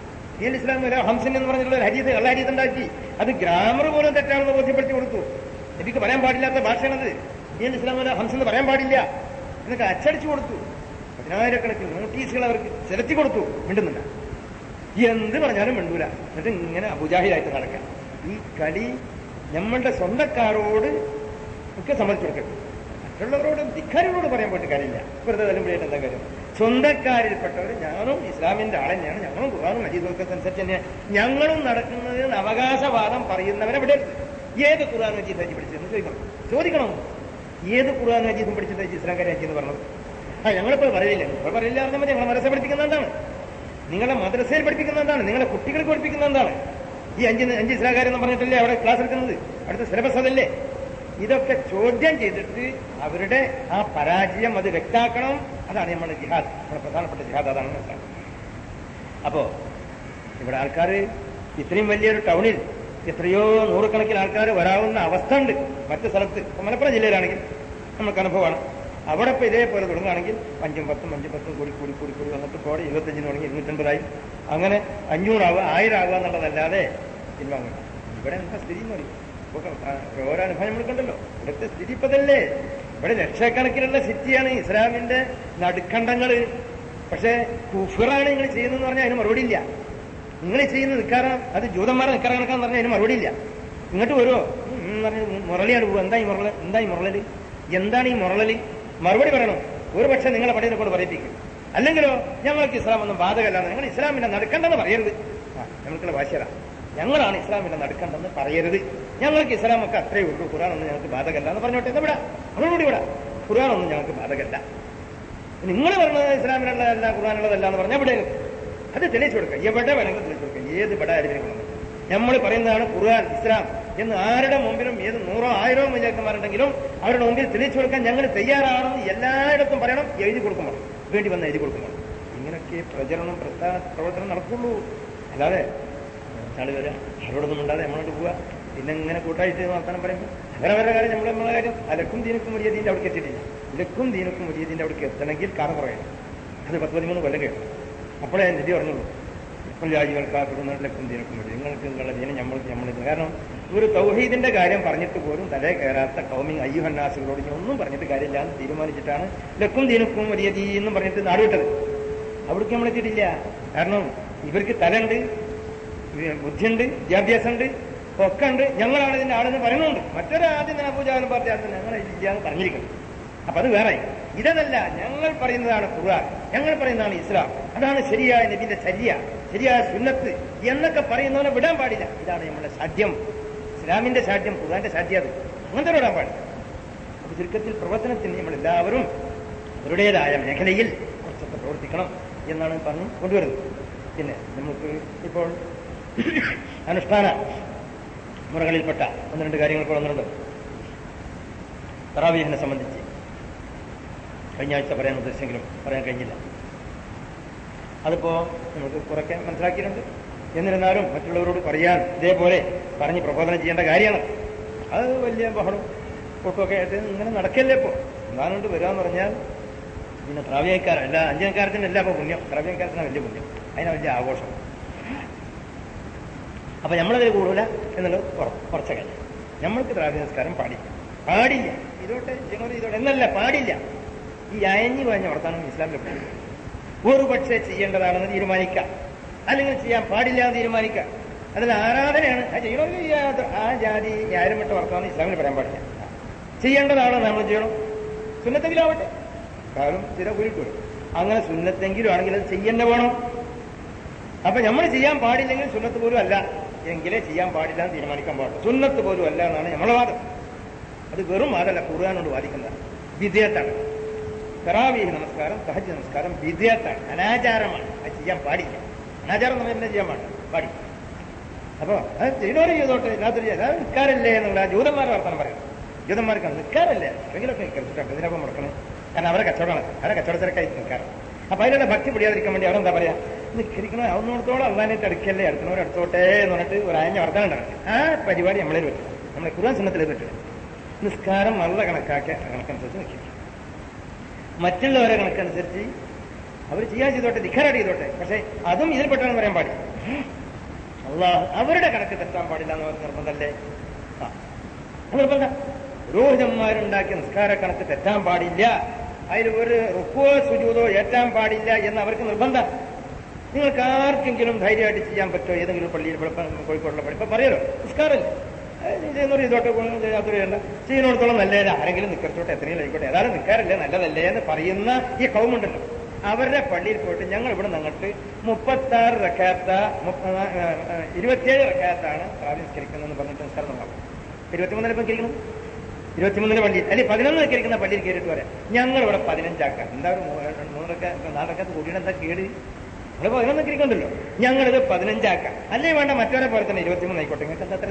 ഈ ഇസ്ലാം ഒരു ഹംസൻ എന്ന് പറഞ്ഞിട്ടുള്ള ഒരു ഹരീത് കള്ള ഹരീത് ഉണ്ടാക്കി അത് ഗ്രാമർ പോലും തെറ്റാണെന്ന് ബോധ്യപ്പെടുത്തി കൊടുത്തു എനിക്ക് പറയാൻ പാടില്ലാത്ത ഭാഷയാണത് ഈ ഇസ്ലാം ഒരു ഹംസ് എന്ന് പറയാൻ പാടില്ല എന്നൊക്കെ അച്ചടിച്ചു കൊടുത്തു പതിനായിരക്കണക്കിന് നോട്ടീസുകൾ അവർക്ക് ചെലുത്തി കൊടുത്തു മിണ്ടുന്നില്ല എന്ത് പറഞ്ഞാലും മിണ്ടൂല എന്നിട്ട് ഇങ്ങനെ അബുജാഹിലായിട്ട് നടക്കാം ഈ കളി നമ്മളുടെ സ്വന്തക്കാരോട് ഒക്കെ സമ്മതിച്ചു കൊടുക്കട്ടെ മറ്റുള്ളവരോട് ധിക്കാരികളോട് പറയാൻ പോയിട്ട് കാര്യമില്ല വെറുതെ തല്ലുമ്പോഴായിട്ട് എന്താ കാര്യം സ്വന്തക്കാരിൽപ്പെട്ടവർ ഞാനും ഇസ്ലാമിന്റെ ആൾ തന്നെയാണ് ഞങ്ങളും ഖുർആാനും മജീദും ഒക്കെ അനുസരിച്ച് തന്നെ ഞങ്ങളും നടക്കുന്നത് അവകാശവാദം പറയുന്നവരെവിടെ ഏത് ഖുർആൻ മജീദ് ഹജി പഠിച്ചതെന്ന് ചോദിക്കണം ചോദിക്കണം ഏത് ഖുർആൻ മജീദും പഠിച്ചിട്ട് ഹജി ഇസ്ലാംകാരി ഹജി എന്ന് പറഞ്ഞത് ആ ഞങ്ങളിപ്പോൾ പറയില്ല ഇപ്പോൾ പറയില്ല പറഞ്ഞാൽ മതി ഞങ്ങളെ മനസ്സെ പഠിപ്പിക്കുന്ന എന്താണ് നിങ്ങളെ മദ്രസയിൽ പഠിപ്പിക്കുന്ന എന്താണ് നിങ്ങളെ കുട്ടികൾക്ക് പഠിപ്പിക്കുന്ന എന്താണ് ഈ അഞ്ച് അഞ്ച് ഇസ്ലാകാരെന്ന് പറഞ്ഞിട്ടല്ലേ അവിടെ ക്ലാസ് എടുക്കുന്നത് അടുത്ത സിലബസ് അതല്ലേ ഇതൊക്കെ ചോദ്യം ചെയ്തിട്ട് അവരുടെ ആ പരാജയം അത് വ്യക്താക്കണം അതാണ് നമ്മുടെ ജിഹാദ് നമ്മുടെ പ്രധാനപ്പെട്ട ജിഹാദ് അതാണ് മനസ്സിലാക്കുന്നത് അപ്പോ ഇവിടെ ആൾക്കാർ ഇത്രയും വലിയൊരു ടൗണിൽ എത്രയോ നൂറുകണക്കിന് ആൾക്കാർ വരാവുന്ന അവസ്ഥ ഉണ്ട് മറ്റു സ്ഥലത്ത് ഇപ്പൊ മലപ്പുറം ജില്ലയിലാണെങ്കിൽ നമുക്ക് അനുഭവമാണ് അവിടെ ഇപ്പൊ ഇതേപോലെ തുടങ്ങുകയാണെങ്കിൽ അഞ്ചും പത്തും അഞ്ചും പത്തും കൂടി കൂടി കൂടി കൂടി വന്നിട്ട് ഇപ്പോൾ ഇരുപത്തഞ്ചിന് തുടങ്ങി ഇരുന്നൂറ്റമ്പതായി അങ്ങനെ അഞ്ഞൂറാവുക ആയിരം ആവുക എന്നുള്ളതല്ലാതെ പിൻവാങ്ങുക ഇവിടെ എന്താ സ്ഥിതി എന്ന് പറയും ഇപ്പൊ ഓരോ അനുഭവം നമ്മൾ കണ്ടല്ലോ ഇവിടുത്തെ സ്ഥിതി ഇപ്പതല്ലേ ഇവിടെ ലക്ഷക്കണക്കിനുള്ള സിറ്റിയാണ് ഇസ്ലാമിന്റെ നടുക്കണ്ടങ്ങള് പക്ഷേ കുഫിറാണ് നിങ്ങൾ ചെയ്യുന്നതെന്ന് പറഞ്ഞാൽ അതിന് മറുപടി ഇല്ല നിങ്ങൾ ചെയ്യുന്ന നിൽക്കാറ അത് ജൂതന്മാരെ നിൽക്കാറ കണക്കാന്ന് പറഞ്ഞാൽ അതിന് മറുപടി ഇല്ല ഇങ്ങോട്ട് വരുമോ പറഞ്ഞ് മുരളിയാണ് പോകും എന്താ ഈ മുരള എന്താ ഈ മുരളല് എന്താണ് ഈ മുരളല് മറുപടി പറയണം ഒരു പക്ഷെ നിങ്ങളെ പണിയെ കൊണ്ട് പറയിപ്പിക്കും അല്ലെങ്കിലോ ഞങ്ങൾക്ക് ഇസ്ലാം ഒന്നും ബാധകമല്ല നിങ്ങൾ ഇസ്ലാമിന്റെ നടുക്കണ്ടെന്ന് പറയരുത് ആ ഞങ്ങൾക്കുള്ള ഭാഷയതാ ഞങ്ങളാണ് ഇസ്ലാമിന്റെ നടുക്കണ്ടെന്ന് പറയരുത് ഞങ്ങൾക്ക് ഇസ്ലാം ഒക്കെ അത്രേ ഉള്ളൂ ഖുറാൻ ഒന്നും ഞങ്ങൾക്ക് ബാധകല്ല എന്ന് പറഞ്ഞോട്ടെ എന്താ വിടാ അവരോട് വിടാ ഖുറാൻ ഒന്നും ഞങ്ങൾക്ക് ബാധകല്ല നിങ്ങൾ പറഞ്ഞത് ഇസ്ലാമിനുള്ളതല്ല ഖുറാനുള്ളതല്ല എന്ന് പറഞ്ഞാൽ ഇവിടെ അത് തെളിയിച്ചു കൊടുക്കുക എവിടെ വേണമെങ്കിലും തെളിയിച്ചു കൊടുക്കുക ഏത് ഇവിടെ ആരും നമ്മൾ പറയുന്നതാണ് ഖുർആൻ ഇസ്ലാം എന്ന് ആരുടെ മുമ്പിലും ഏത് നൂറോ ആയിരോ മുജാക്കന്മാരുണ്ടെങ്കിലും അവരുടെ മുമ്പിൽ തെളിയിച്ചു കൊടുക്കാൻ ഞങ്ങൾ തയ്യാറാണെന്ന് എല്ലായിടത്തും പറയണം എഴുതി കൊടുക്കുമ്പോൾ വേണ്ടി വന്ന് എഴുതി കൊടുക്കുമ്പോൾ ഇങ്ങനെയൊക്കെ പ്രചരണം പ്രസ്ഥാന പ്രവർത്തനം നടക്കുള്ളൂ അല്ലാതെ ആള് വരാം അവരോടൊന്നും ഉണ്ടാതെ നമ്മളോട് പോവുക പിന്നെ ഇങ്ങനെ കൂട്ടായിട്ട് വർത്താനം പറയുമ്പോൾ അവരവരുടെ കാര്യം നമ്മൾ നമ്മളെ കാര്യം അലക്കും ദീനക്കും മുരിയതിന്റെ അവിടെ എത്തിയിട്ടില്ല ലക്കും ദീനക്കും മുരിയതിന്റെ അവിടെ എത്തണമെങ്കിൽ കഥ പറയണം അത് പത്ത് പതിമൂന്ന് കൊല്ലം കേട്ടു അപ്പോഴേ നിധി പറഞ്ഞുള്ളൂ ഇപ്പോൾ രാജികൾക്കാക്കുന്ന ലക്കും ദീനക്കും മുരിയ നിങ്ങൾക്ക് നിങ്ങളുടെ ദീനം നമ്മൾക്ക് നമ്മളിത് കാരണം ഒരു തൗഹീദിന്റെ കാര്യം പറഞ്ഞിട്ട് പോലും തലേ കയറാത്ത കൗമിങ് അയ്യുഹന്നാസുകളോട് ഇനി ഒന്നും പറഞ്ഞിട്ട് കാര്യമില്ല എന്ന് തീരുമാനിച്ചിട്ടാണ് ലക്കും ദീനക്കും മുരിയതി എന്നും പറഞ്ഞിട്ട് നാടുവിട്ടത് അവിടേക്ക് നമ്മളെത്തിയിട്ടില്ല കാരണം ഇവർക്ക് തലുണ്ട് ബുദ്ധിയുണ്ട് വിദ്യാഭ്യാസമുണ്ട് ഒക്കെ ഉണ്ട് ഞങ്ങളാണ് ഇതിന്റെ ആളെന്ന് പറയുന്നുണ്ട് മറ്റൊരു ആദ്യം തന്നെ പൂജാനം പാർട്ടി ആദ്യം ഞങ്ങൾ ഇല്ല എന്ന് പറഞ്ഞിരിക്കുന്നു അപ്പൊ അത് വേറെ ഇതല്ല ഞങ്ങൾ പറയുന്നതാണ് ഖുർആൻ ഞങ്ങൾ പറയുന്നതാണ് ഇസ്ലാം അതാണ് ശരിയായ നബിന്റെ ചര്യ ശരിയായ സുന്നത്ത് എന്നൊക്കെ പറയുന്നവനെ വിടാൻ പാടില്ല ഇതാണ് നമ്മുടെ സാധ്യം ഇസ്ലാമിന്റെ സാധ്യം ഖുർആന്റെ സാധ്യം അത് അങ്ങനത്തെ വിടാൻ പാടില്ല അപ്പൊ ചുരുക്കത്തിൽ പ്രവർത്തനത്തിന് നമ്മൾ എല്ലാവരും അവരുടേതായ മേഖലയിൽ കുറച്ചൊക്കെ പ്രവർത്തിക്കണം എന്നാണ് പറഞ്ഞ് കൊണ്ടുവരുന്നത് പിന്നെ നമുക്ക് ഇപ്പോൾ അനുഷ്ഠാന മുറകളിൽപ്പെട്ട ഒന്ന് രണ്ട് കാര്യങ്ങൾ ഇപ്പോൾ വന്നിട്ടുണ്ട് തറാവീഹിനെ സംബന്ധിച്ച് കഴിഞ്ഞ ആഴ്ച പറയാൻ ഉദ്ദേശിച്ചെങ്കിലും പറയാൻ കഴിഞ്ഞില്ല അതിപ്പോ നമുക്ക് കുറയ്ക്കാൻ മനസ്സിലാക്കിയിട്ടുണ്ട് എന്നിരുന്നാലും മറ്റുള്ളവരോട് പറയാൻ ഇതേപോലെ പറഞ്ഞ് പ്രബോധനം ചെയ്യേണ്ട കാര്യമാണ് അത് വലിയ ബഹളം പൊട്ടുമൊക്കെ ആയിട്ട് ഇങ്ങനെ നടക്കല്ലേ ഇപ്പോ എന്നാലുകൊണ്ട് വരാന്ന് പറഞ്ഞാൽ പിന്നെ ത്രാവ്യക്കാരല്ല അഞ്ചനക്കാരത്തിന് അല്ല ഇപ്പൊ പുണ്യം ത്രാവ്യക്കാരത്തിന് വലിയ പുണ്യം അതിനാ വലിയ ആഘോഷം അപ്പൊ നമ്മളതിൽ കൂടുതല എന്നുള്ളത് കുറ- കുറച്ച കാര്യം നമ്മൾക്ക് ദ്രാവ്യ സംസ്കാരം പാടില്ല പാടില്ല ഇതോട്ടെ ജനോട് ഇതോട്ടെ എന്നല്ല പാടില്ല ഈ അയഞ്ഞു പറഞ്ഞ വർത്താനം ഇസ്ലാമിൽ പാടില്ല ഒരു പക്ഷേ ചെയ്യേണ്ടതാണെന്ന് തീരുമാനിക്കാം അല്ലെങ്കിൽ ചെയ്യാൻ പാടില്ല എന്ന് തീരുമാനിക്കാം അതിൽ ആരാധനയാണ് ആ ചെയ്യണമെങ്കിൽ ചെയ്യാത്ത ആ ജാതി ന്യായം വിട്ട വർത്താനം ഇസ്ലാമിൽ പറയാൻ പാടില്ല ചെയ്യേണ്ടതാണോ നമ്മൾ ചെയ്യണം സുന്നത്തെങ്കിലാവട്ടെ കാലം ചില ഉരുട്ടു അങ്ങനെ സുന്നത്തെങ്കിലും ആണെങ്കിൽ അത് ചെയ്യേണ്ട വേണം അപ്പൊ നമ്മൾ ചെയ്യാൻ പാടില്ലെങ്കിൽ സുന്നത്ത് പോലും അല്ല എങ്കിലേ ചെയ്യാൻ പാടില്ല എന്ന് തീരുമാനിക്കാൻ പാടില്ല സുന്നത്ത് പോലും അല്ല എന്നാണ് നമ്മളെ വാദം അത് വെറും വാദമല്ല ഖുർആാനോട് വാദിക്കുന്നത് വിധേയത്താണ് തറാവീഹ് നമസ്കാരം തഹജ് നമസ്കാരം വിധേയത്താണ് അനാചാരമാണ് അത് ചെയ്യാൻ പാടില്ല അനാചാരം നമ്മൾ എന്താ ചെയ്യാൻ പാടില്ല പാടില്ല അപ്പൊ അത് ചെയ്തോരെ ചെയ്തോട്ടെ ഇല്ലാത്തൊരു ചെയ്താൽ നിൽക്കാറില്ലേ എന്നുള്ള ജൂതന്മാരുടെ വർത്തമാനം പറയാം ജൂതന്മാർക്കാണ് നിൽക്കാറില്ലേ എങ്കിലൊക്കെ നിൽക്കാം ഇതിനൊക്കെ മുടക്കണം കാരണം അവരെ കച്ചവടമാണ് അവരെ കച്ചവടത്തിരക്കായി നിൽക്കാറ് അപ്പൊ അതിലുള്ള ഭക്തി പിടിയാതിരിക്കാൻ വേണ്ടി അവരെന്താ പറയാ നിൽക്കണം അതൊന്നിടത്തോളം അള്ളാനായിട്ട് അടുക്കല്ലേ അടുക്കുന്നവർ അടുത്തോട്ടെ എന്ന് പറഞ്ഞിട്ട് ഒരു അയഞ്ഞ വർത്തനം ഉണ്ടാകും ആ പരിപാടി നമ്മളെ പറ്റും നമ്മളെ ഖുർആൻ സുന്നത്തിലേ പറ്റില്ല നിസ്കാരം നല്ല കണക്കാക്കിയ കണക്കനുസരിച്ച് നിൽക്കും മറ്റുള്ളവരെ കണക്കനുസരിച്ച് അവർ ചെയ്യാൻ ചെയ്തോട്ടെ ധിക്കാരാട് ചെയ്തോട്ടെ പക്ഷെ അതും ഇതിൽപ്പെട്ടാണെന്ന് പറയാൻ പാടില്ല അള്ളാഹ് അവരുടെ കണക്ക് തെറ്റാൻ പാടില്ല എന്ന് പറഞ്ഞ നിർബന്ധമല്ലേ ആ അത് നിർബന്ധം പുരോഹിതന്മാരുണ്ടാക്കിയ നിസ്കാര കണക്ക് തെറ്റാൻ പാടില്ല അതിൽ ഒരു റുക്കോ സുജൂതോ ഏറ്റാൻ പാടില്ല എന്ന് അവർക്ക് നിർബന്ധം നിങ്ങൾക്ക് ആർക്കെങ്കിലും ധൈര്യമായിട്ട് ചെയ്യാൻ പറ്റുമോ ഏതെങ്കിലും പള്ളിയിൽ ഇവിടെ ഇപ്പം കോഴിക്കോടുള്ള പള്ളി ഇപ്പൊ പറയലോ നിസ്കാരമല്ലേ ചെയ്യുന്നവർ ഇതോട്ടെ ചെയ്യാത്തൊരു വേണ്ട ചെയ്യുന്നിടത്തോളം നല്ലതല്ല ആരെങ്കിലും നിക്കറിച്ചോട്ടെ എത്രയും ആയിക്കോട്ടെ ഏതായാലും നിൽക്കാറില്ലേ നല്ലതല്ലേ എന്ന് പറയുന്ന ഈ കൗമുണ്ടല്ലോ അവരുടെ പള്ളിയിൽ പോയിട്ട് ഞങ്ങൾ ഇവിടെ നിന്നിട്ട് മുപ്പത്തി ആറ് റക്കാത്ത ഇരുപത്തിയേഴ് റക്കാത്താണ് പ്രാവിസ്കരിക്കുന്നതെന്ന് പറഞ്ഞിട്ട് നിസ്കാരം ഉണ്ടാവും ഇരുപത്തിമൂന്നിന് ഇപ്പം കരിക്കണം ഇരുപത്തിമൂന്നിന് പള്ളിയിൽ അല്ലെങ്കിൽ പതിനൊന്ന് കരിക്കുന്ന പള്ളിയിൽ കയറിയിട്ട് വരാം ഞങ്ങൾ ഇവിടെ പതിനഞ്ചാക്കാം എന്താ ഒരു മൂന്ന് മൂന്നരക്ക നാലരക്കത്ത് കൂടിയിട്ട് എന്താ കേട് നമ്മൾ പതിനൊന്ന് കരിക്കണ്ടല്ലോ ഞങ്ങളിത് പതിനഞ്ചാക്കാം അല്ലേ വേണ്ട മറ്റവരെ പോലെ തന്നെ ഇരുപത്തിമൂന്ന് ആയിക്കോട്ടെ നിങ്ങൾക്ക് എന്താ അത്ര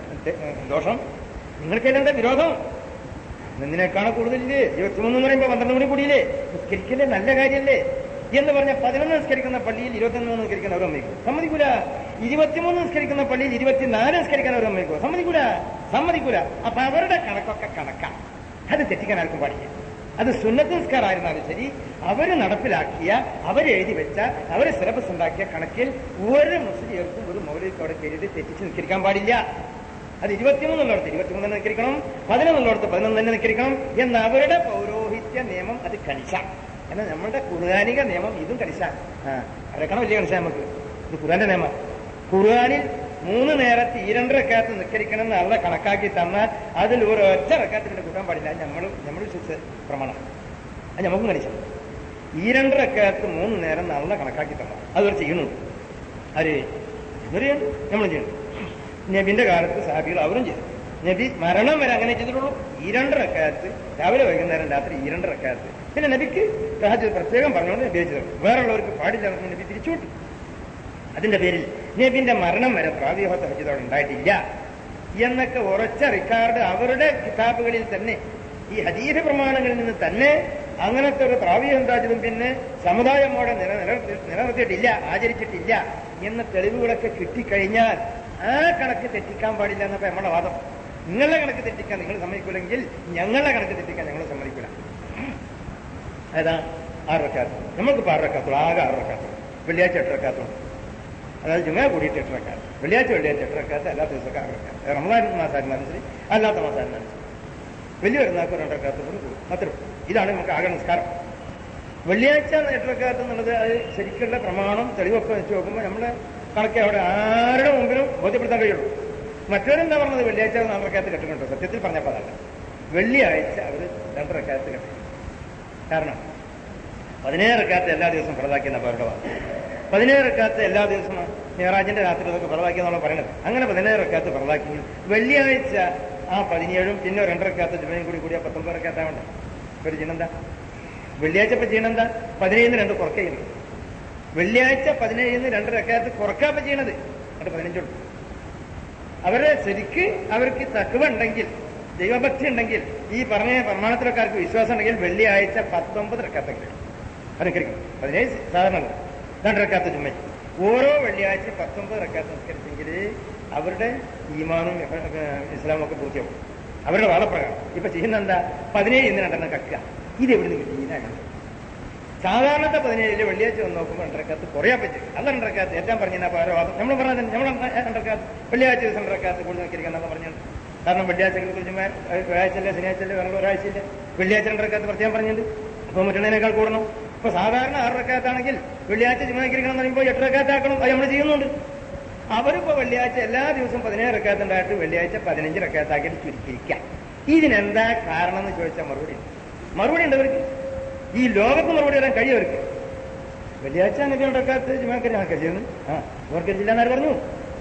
ഏ, ദോഷം നിങ്ങൾക്കെല്ലാം എന്താ വിരോധം നിന്നിനേക്കാണ് കൂടുതലില്ലേ ഇരുപത്തിമൂന്ന് എന്ന് പറയുമ്പോൾ പന്ത്രണ്ട് മണി കൂടിയില്ലേ നിസ്കരിക്കല്ലേ നല്ല കാര്യമല്ലേ എന്ന് പറഞ്ഞ പതിനൊന്ന് നിസ്കരിക്കുന്ന പള്ളിയിൽ ഇരുപത്തിയൊന്ന് നിസ്കരിക്കുന്ന അവർ സമ്മതിക്കും സമ്മതിക്കൂല ഇരുപത്തിമൂന്ന് നിസ്കരിക്കുന്ന പള്ളിയിൽ ഇരുപത്തിനാല് നിസ്കരിക്കാൻ അവർ സമ്മതിക്കും സമ്മതിക്കൂല സമ്മതിക്കൂല അപ്പൊ അവരുടെ കണക്കൊക്കെ കണക്കാ അത് തെറ്റിക്കാൻ ആർക്കും പാടില്ല അത് സുന്നത്ത് നിസ്കാരമായിരുന്നാലും ശരി അവര് നടപ്പിലാക്കിയ അവരെഴുതി വെച്ച അവര് സിലബസ് ഉണ്ടാക്കിയ കണക്കിൽ ഒരു മുസ്ലിംകൾക്കും ഒരു മൗലിക് അവിടെ കയറിയിട്ട് തെറ്റിച്ച് നിസ്കരിക്കാൻ പാടില്ല അത് ഇരുപത്തിമൂന്നുള്ളിടത്ത് ഇരുപത്തിമൂന്ന് നിൽക്കണം പതിനൊന്നുള്ളിടത്ത് പതിനൊന്ന് തന്നെ നിൽക്കണം എന്ന അവരുടെ പൗരോഹിത്യ നിയമം അത് കണിശ എന്നാൽ നമ്മളുടെ ഖുർആാനിക നിയമം ഇതും കണിശ ആ അതൊക്കെയാണ് വലിയ കണിശ നമുക്ക് ഇത് ഖുർആന്റെ നിയമം ഖുർആാനിൽ മൂന്ന് നേരത്ത് ഈ രണ്ട് റക്കാത്ത് നിസ്കരിക്കണം എന്ന് അള്ള കണക്കാക്കി തന്നാൽ അതിൽ ഒരു ഒറ്റ റക്കാത്തിട്ട് കൂട്ടാൻ പാടില്ല നമ്മൾ നമ്മൾ വിശ്വസിച്ച പ്രമാണം അത് നമുക്കും കണിശം ഈ രണ്ട് റക്കാത്ത് മൂന്ന് നേരം നല്ല കണക്കാക്കി തന്നാൽ അതവർ ചെയ്യുന്നുണ്ട് ആര് ഇവര് ചെയ്യണം നമ്മൾ ചെയ്യണം നബിന്റെ കാലത്ത് സാഹിബികൾ അവരും ചെയ്തു നബി മരണം വരെ അങ്ങനെ ചെയ്തിട്ടുള്ളൂ ഈ രണ്ട് റക്കാത്ത് രാവിലെ വൈകുന്നേരം രാത്രി ഈ രണ്ട് റക്കാത്ത് പിന്നെ നബിക്ക് തഹജ്ജുദ് പ്രത്യേകം പറഞ്ഞുകൊണ്ട് നബി ചെയ്തത് വേറുള്ളവർക്ക് പാടില്ല എന്ന് നബി തിരിച്ചുവിട്ടു അതിന്റെ പേരിൽ നബിന്റെ മരണം വരെ പ്രാതിഹ തഹജ്ജുദ് അവിടെ ഉണ്ടായിട്ടില്ല എന്നൊക്കെ ഉറച്ച റിക്കാർഡ് അവരുടെ കിതാബുകളിൽ തന്നെ ഈ ഹദീസ് പ്രമാണങ്ങളിൽ നിന്ന് തന്നെ അങ്ങനത്തെ ഒരു പ്രാവീണ്യം താജതും പിന്നെ സമുദായമോടെ നില നിലനിർത്തി- നിലനിർത്തിയിട്ടില്ല ആചരിച്ചിട്ടില്ല എന്ന തെളിവുകളൊക്കെ കിട്ടിക്കഴിഞ്ഞാൽ ആ കണക്ക് തെറ്റിക്കാൻ പാടില്ല എന്നപ്പോ നമ്മുടെ വാദം നിങ്ങളുടെ കണക്ക് തെറ്റിക്കാൻ നിങ്ങൾ സമ്മതിക്കില്ലെങ്കിൽ ഞങ്ങളുടെ കണക്ക് തെറ്റിക്കാൻ ഞങ്ങൾ സമ്മതിക്കില്ല ഏതാ ആറ് റക്കാത്ത് നമ്മൾക്ക് ആറ് റക്കാത്തുള്ളൂ ആകെ ആറ് റക്കാത്തുള്ളൂ വെള്ളിയാഴ്ച എട്ട് റക്കാത്തുള്ളൂ അതായത് ജുമ കൂടിയിട്ട് എട്ട് റക്കാത്ത് വെള്ളിയാഴ്ച വെള്ളിയാഴ്ച എട്ട് റക്കാത്ത് അല്ലാത്ത ദിവസമൊക്കെ ആറ് റക്കാത്ത് റമദാൻ മാസമായിരുന്നാലും ശരി അല്ലാത്ത മാസമായിരുന്നാലും ശരി വലിയ പെരുന്നാൾക്ക് രണ്ട് റക്കാത്ത് കൂടി കൂടും അത്രയും ഇതാണ് നമുക്ക് ആകെ നിസ്കാരം വെള്ളിയാഴ്ച എട്ട് റക്കാത്ത് എന്നുള്ളത് അത് ശരിക്കുള്ള പ്രമാണം തെളിവൊക്കെ വെച്ച് നോക്കുമ്പോൾ നമ്മളെ കണക്കെ അവിടെ ആരുടെ മുമ്പിലും ബോധ്യപ്പെടുത്താൻ കഴിയുള്ളൂ മറ്റവരെന്താ പറഞ്ഞത് വെള്ളിയാഴ്ച നാല് റക്കാത്ത് കെട്ടുന്നുണ്ടോ സത്യത്തിൽ പറഞ്ഞപ്പോൾ അതല്ല വെള്ളിയാഴ്ച അവർ രണ്ട് റക്കാത്ത് കെട്ടും കാരണം പതിനേഴരക്കാലത്ത് എല്ലാ ദിവസവും ഫലതാക്കിയെന്ന അവരുടെ വാദം പതിനേഴരക്കാലത്ത് എല്ലാ ദിവസവും ഞായറാഴ്ചന്റെ രാത്രി ഇതൊക്കെ ഫലതാക്കി എന്നുള്ള പറയുന്നത് അങ്ങനെ പതിനേഴരക്കാലത്ത് ഫലതാക്കി വെള്ളിയാഴ്ച ആ പതിനേഴും പിന്നെ രണ്ടരക്കാലത്ത് ജുമയും കൂടി കൂടിയ പത്തൊമ്പതരക്കാത്താവണ്ട ഒരു ചെയ്യണെന്താ വെള്ളിയാഴ്ച ഇപ്പൊ ചെയ്യണെന്താ പതിനേഴിന് രണ്ട് കുറയ്ക്കുന്നു വെള്ളിയാഴ്ച പതിനേഴിന് രണ്ടരക്കാലത്ത് കുറക്കാപ്പ ചെയ്യണത് എന്നിട്ട് പതിനഞ്ചുണ്ട് അവരെ ശരിക്ക് അവർക്ക് തക്കവ ഉണ്ടെങ്കിൽ ദൈവഭക്തി ഉണ്ടെങ്കിൽ ഈ പറഞ്ഞ പ്രമാണത്തിലൊക്കാർക്ക് വിശ്വാസം ഉണ്ടെങ്കിൽ വെള്ളിയാഴ്ച പത്തൊമ്പത് റക്കാത്തെങ്കിലും അനുകരിക്കണം പതിനേഴ് സാധാരണ രണ്ടരക്കാത്ത ചുമ ഓരോ വെള്ളിയാഴ്ച പത്തൊമ്പത് റക്കാത്ത് നിസ്കരിച്ചെങ്കിൽ അവരുടെ ഈമാനും ഏഹ്, ഇസ്ലാമും ഒക്കെ പൂർത്തിയാവും അവരുടെ വാദപ്രകാരം ഇപ്പൊ ചെയ്യുന്ന എന്താ പതിനേഴ് ഇന്ന് രണ്ടെണ്ണം കക്കുക ഇത് എവിടെ നിന്ന് കിട്ടി ഇതാണ് സാധാരണത്തെ പതിനേഴില് വെള്ളിയാഴ്ച വന്ന് നോക്കുമ്പോൾ രണ്ടരക്കാത്ത് കുറയാൻ പറ്റും അല്ല രണ്ടരക്കാത്ത് ഏറ്റവും പറഞ്ഞ വാദം നമ്മൾ പറഞ്ഞത് നമ്മൾ രണ്ടരക്കാത്ത് വെള്ളിയാഴ്ച ദിവസം രണ്ടരക്കാത്ത് കൂടുതൽ നിൽക്കുന്ന പറഞ്ഞു കാരണം വെള്ളിയാഴ്ചകൾക്ക് ചുമ്മാ വ്യാഴ്ചയില്ല ശനിയാഴ്ചയില്ല വേറെ ഒരാഴ്ചയില്ല വെള്ളിയാഴ്ച രണ്ടരക്കാത്ത് പ്രത്യേകം പറഞ്ഞിട്ടുണ്ട് അപ്പൊ മറ്റൊന്നിനേക്കാൾ കൂടണം ഇപ്പൊ സാധാരണ ആറ് റക്കാത്താണെങ്കിൽ വെള്ളിയാഴ്ച ചുമക്കിരിക്കണം എന്ന് പറയുമ്പോൾ എട്ട് റക്കാത്താക്കണം അത് നമ്മൾ ചെയ്യുന്നുണ്ട് അവരിപ്പോ വെള്ളിയാഴ്ച എല്ലാ ദിവസവും പതിനേഴ് റക്കാത്തുണ്ടായിട്ട് വെള്ളിയാഴ്ച പതിനഞ്ച് റക്കാത്താക്കിയിട്ട് ചുരുക്കിയിരിക്കാം ഇതിനെന്താ കാരണം എന്ന് ചോദിച്ചാൽ മറുപടി ഉണ്ട്. മറുപടി ഉണ്ട് അവർക്ക് ഈ ലോകത്ത് മറുപടി വരാൻ കഴിയവർക്ക് വെള്ളിയാഴ്ച നബി ഉണ്ടാക്കാത്ത ജുമാക്കരി കണക്കരിച്ചിരുന്നു ആ ജുമാക്കരിച്ചില്ല എന്നാര് പറഞ്ഞു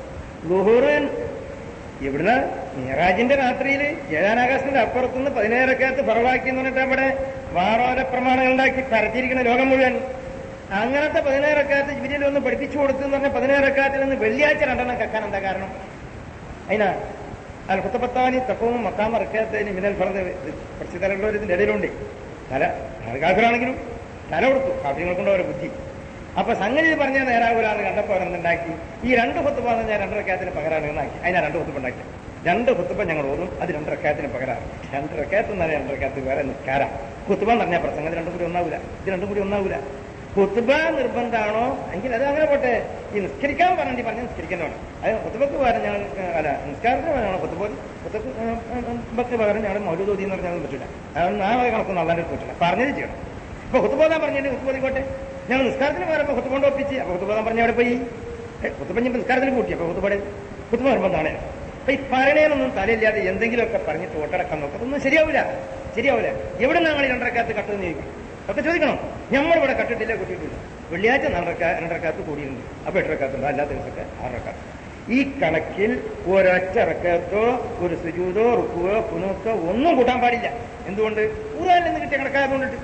ലുഹൂറൻ ഇവിടുന്ന് മിറാജിന്റെ രാത്രിയിൽ ഏഴാനാകാശത്തിന്റെ അപ്പുറത്തുനിന്ന് പതിനേഴരക്കകത്ത് ഫറവാക്കി എന്ന് പറഞ്ഞിട്ട് അവിടെ വാറോര പ്രമാണങ്ങൾ ഉണ്ടാക്കി പരത്തിയിരിക്കുന്ന ലോകം മുഴുവൻ അങ്ങനത്തെ പതിനേഴരക്കകത്ത് ജിബിരിയിൽ ഒന്ന് പഠിപ്പിച്ചു കൊടുത്തു എന്ന് പറഞ്ഞ പതിനേഴരക്കകത്തിൽ നിന്ന് വെള്ളിയാഴ്ച രണ്ടെണ്ണം കക്കാൻ എന്താ കാരണം അതിനാ അൽ കുത്തപ്പത്താനി തപ്പവും മക്കാം ഇറക്കാത്തതിന് മിനൽ ഫറത് കുറച്ച് തലമുള്ളവർ ഇതിന്റെ ഇടയിലുണ്ട് തല അത് കാഫിറാണെങ്കിലും തല കൊടുത്തു കാഫിങ്ങൾ കൊണ്ട് അവരെ ബുദ്ധി അപ്പൊ സംഗതി പറഞ്ഞാൽ നേരാകൂലാന്ന് കണ്ടപ്പോ അവരെന്തുണ്ടാക്കി ഈ രണ്ട് കുത്തുപ്പ എന്ന് ഞാൻ രണ്ടരക്കാത്തിന് പകരാണ് എന്നാക്കി അതിനാ രണ്ട് കുത്തുപ്പ ഉണ്ടാക്കി രണ്ട് കുത്തുപ്പ ഞങ്ങൾ ഓതും അത് രണ്ടരക്കാത്തിന് പകരാണ് രണ്ടരക്കാത്ത് എന്നാൽ രണ്ടരക്കാത്ത് വേറെ നിൽക്കാരാ കുത്തുപ്പ എന്ന് പറഞ്ഞാൽ പ്രസംഗം രണ്ടും കൂടി ഒന്നാവൂല ഇത് രണ്ടും കൂടി ഒന്നാവൂല കുത്തുബ നിർബന്ധമാണോ എങ്കിൽ അത് അങ്ങനെ പോട്ടെ ഈ നിസ്കരിക്കാൻ പറഞ്ഞി പറഞ്ഞ് നിസ്കരിക്കുന്നതാണ് അത് കുത്തുബക്ക് പകരം ഞങ്ങൾ ഏഹ്, അല്ല നിസ്കാരത്തിന് പകരമാണ് കുത്തുബോധി കുത്തുബക്ക് പകരം ഞങ്ങൾ മൗലൂദോതി എന്ന് പറഞ്ഞാൽ പറ്റില്ല അതൊന്നും ആ വക കണക്കൊന്നും അല്ലാണ്ട് പറ്റില്ല പറഞ്ഞത് ചെയ്യണം ഇപ്പൊ കുത്തുബോധാൻ പറഞ്ഞിട്ട് കുത്തുബോധിക്കോട്ടെ ഞങ്ങൾ നിസ്കാരത്തിന് പകരം ഇപ്പൊ കുത്തുബോണ്ട് ഒപ്പിച്ച് അപ്പൊ കുത്തുബോധാൻ പറഞ്ഞ അവിടെ പോയി കുത്തുബഞ്ഞ് നിസ്കാരത്തിന് കൂട്ടി അപ്പൊ കുത്തുബോടെ കുത്തുബ നിർബന്ധമാണ് അപ്പൊ ഈ പറയണേനൊന്നും തലയില്ലാതെ എന്തെങ്കിലുമൊക്കെ പറഞ്ഞിട്ട് ഓട്ടടക്കാൻ നോക്കാം അതൊന്നും ശരിയാവില്ല ശരിയാവില്ല എവിടെ ഞങ്ങൾ ഈ രണ്ടരക്കാത്ത് കട്ടെന്ന് ചോദിക്കണം ഒക്കെ ചോദിക്കണം നമ്മളിവിടെ കട്ടിട്ടില്ല കൂട്ടിയിട്ടില്ല വെള്ളിയാഴ്ച രണ്ടരക്കാ രണ്ടരക്കാത്ത് കൂടിയിട്ടുണ്ട് അപ്പൊ എട്ടരക്കാത്തുണ്ട് അല്ലാത്ത ദിവസമൊക്കെ ആറരക്കാത്ത് ഈ കണക്കിൽ ഒരൊറ്റ റക്കത്തോ ഒരു സുജൂതോ റുക്കുവോ പുനൂക്കോ ഒന്നും കൂട്ടാൻ പാടില്ല എന്തുകൊണ്ട് ഖുർആനിൽ നിന്ന് കിട്ടിയ കണക്കായതുകൊണ്ടിട്ട്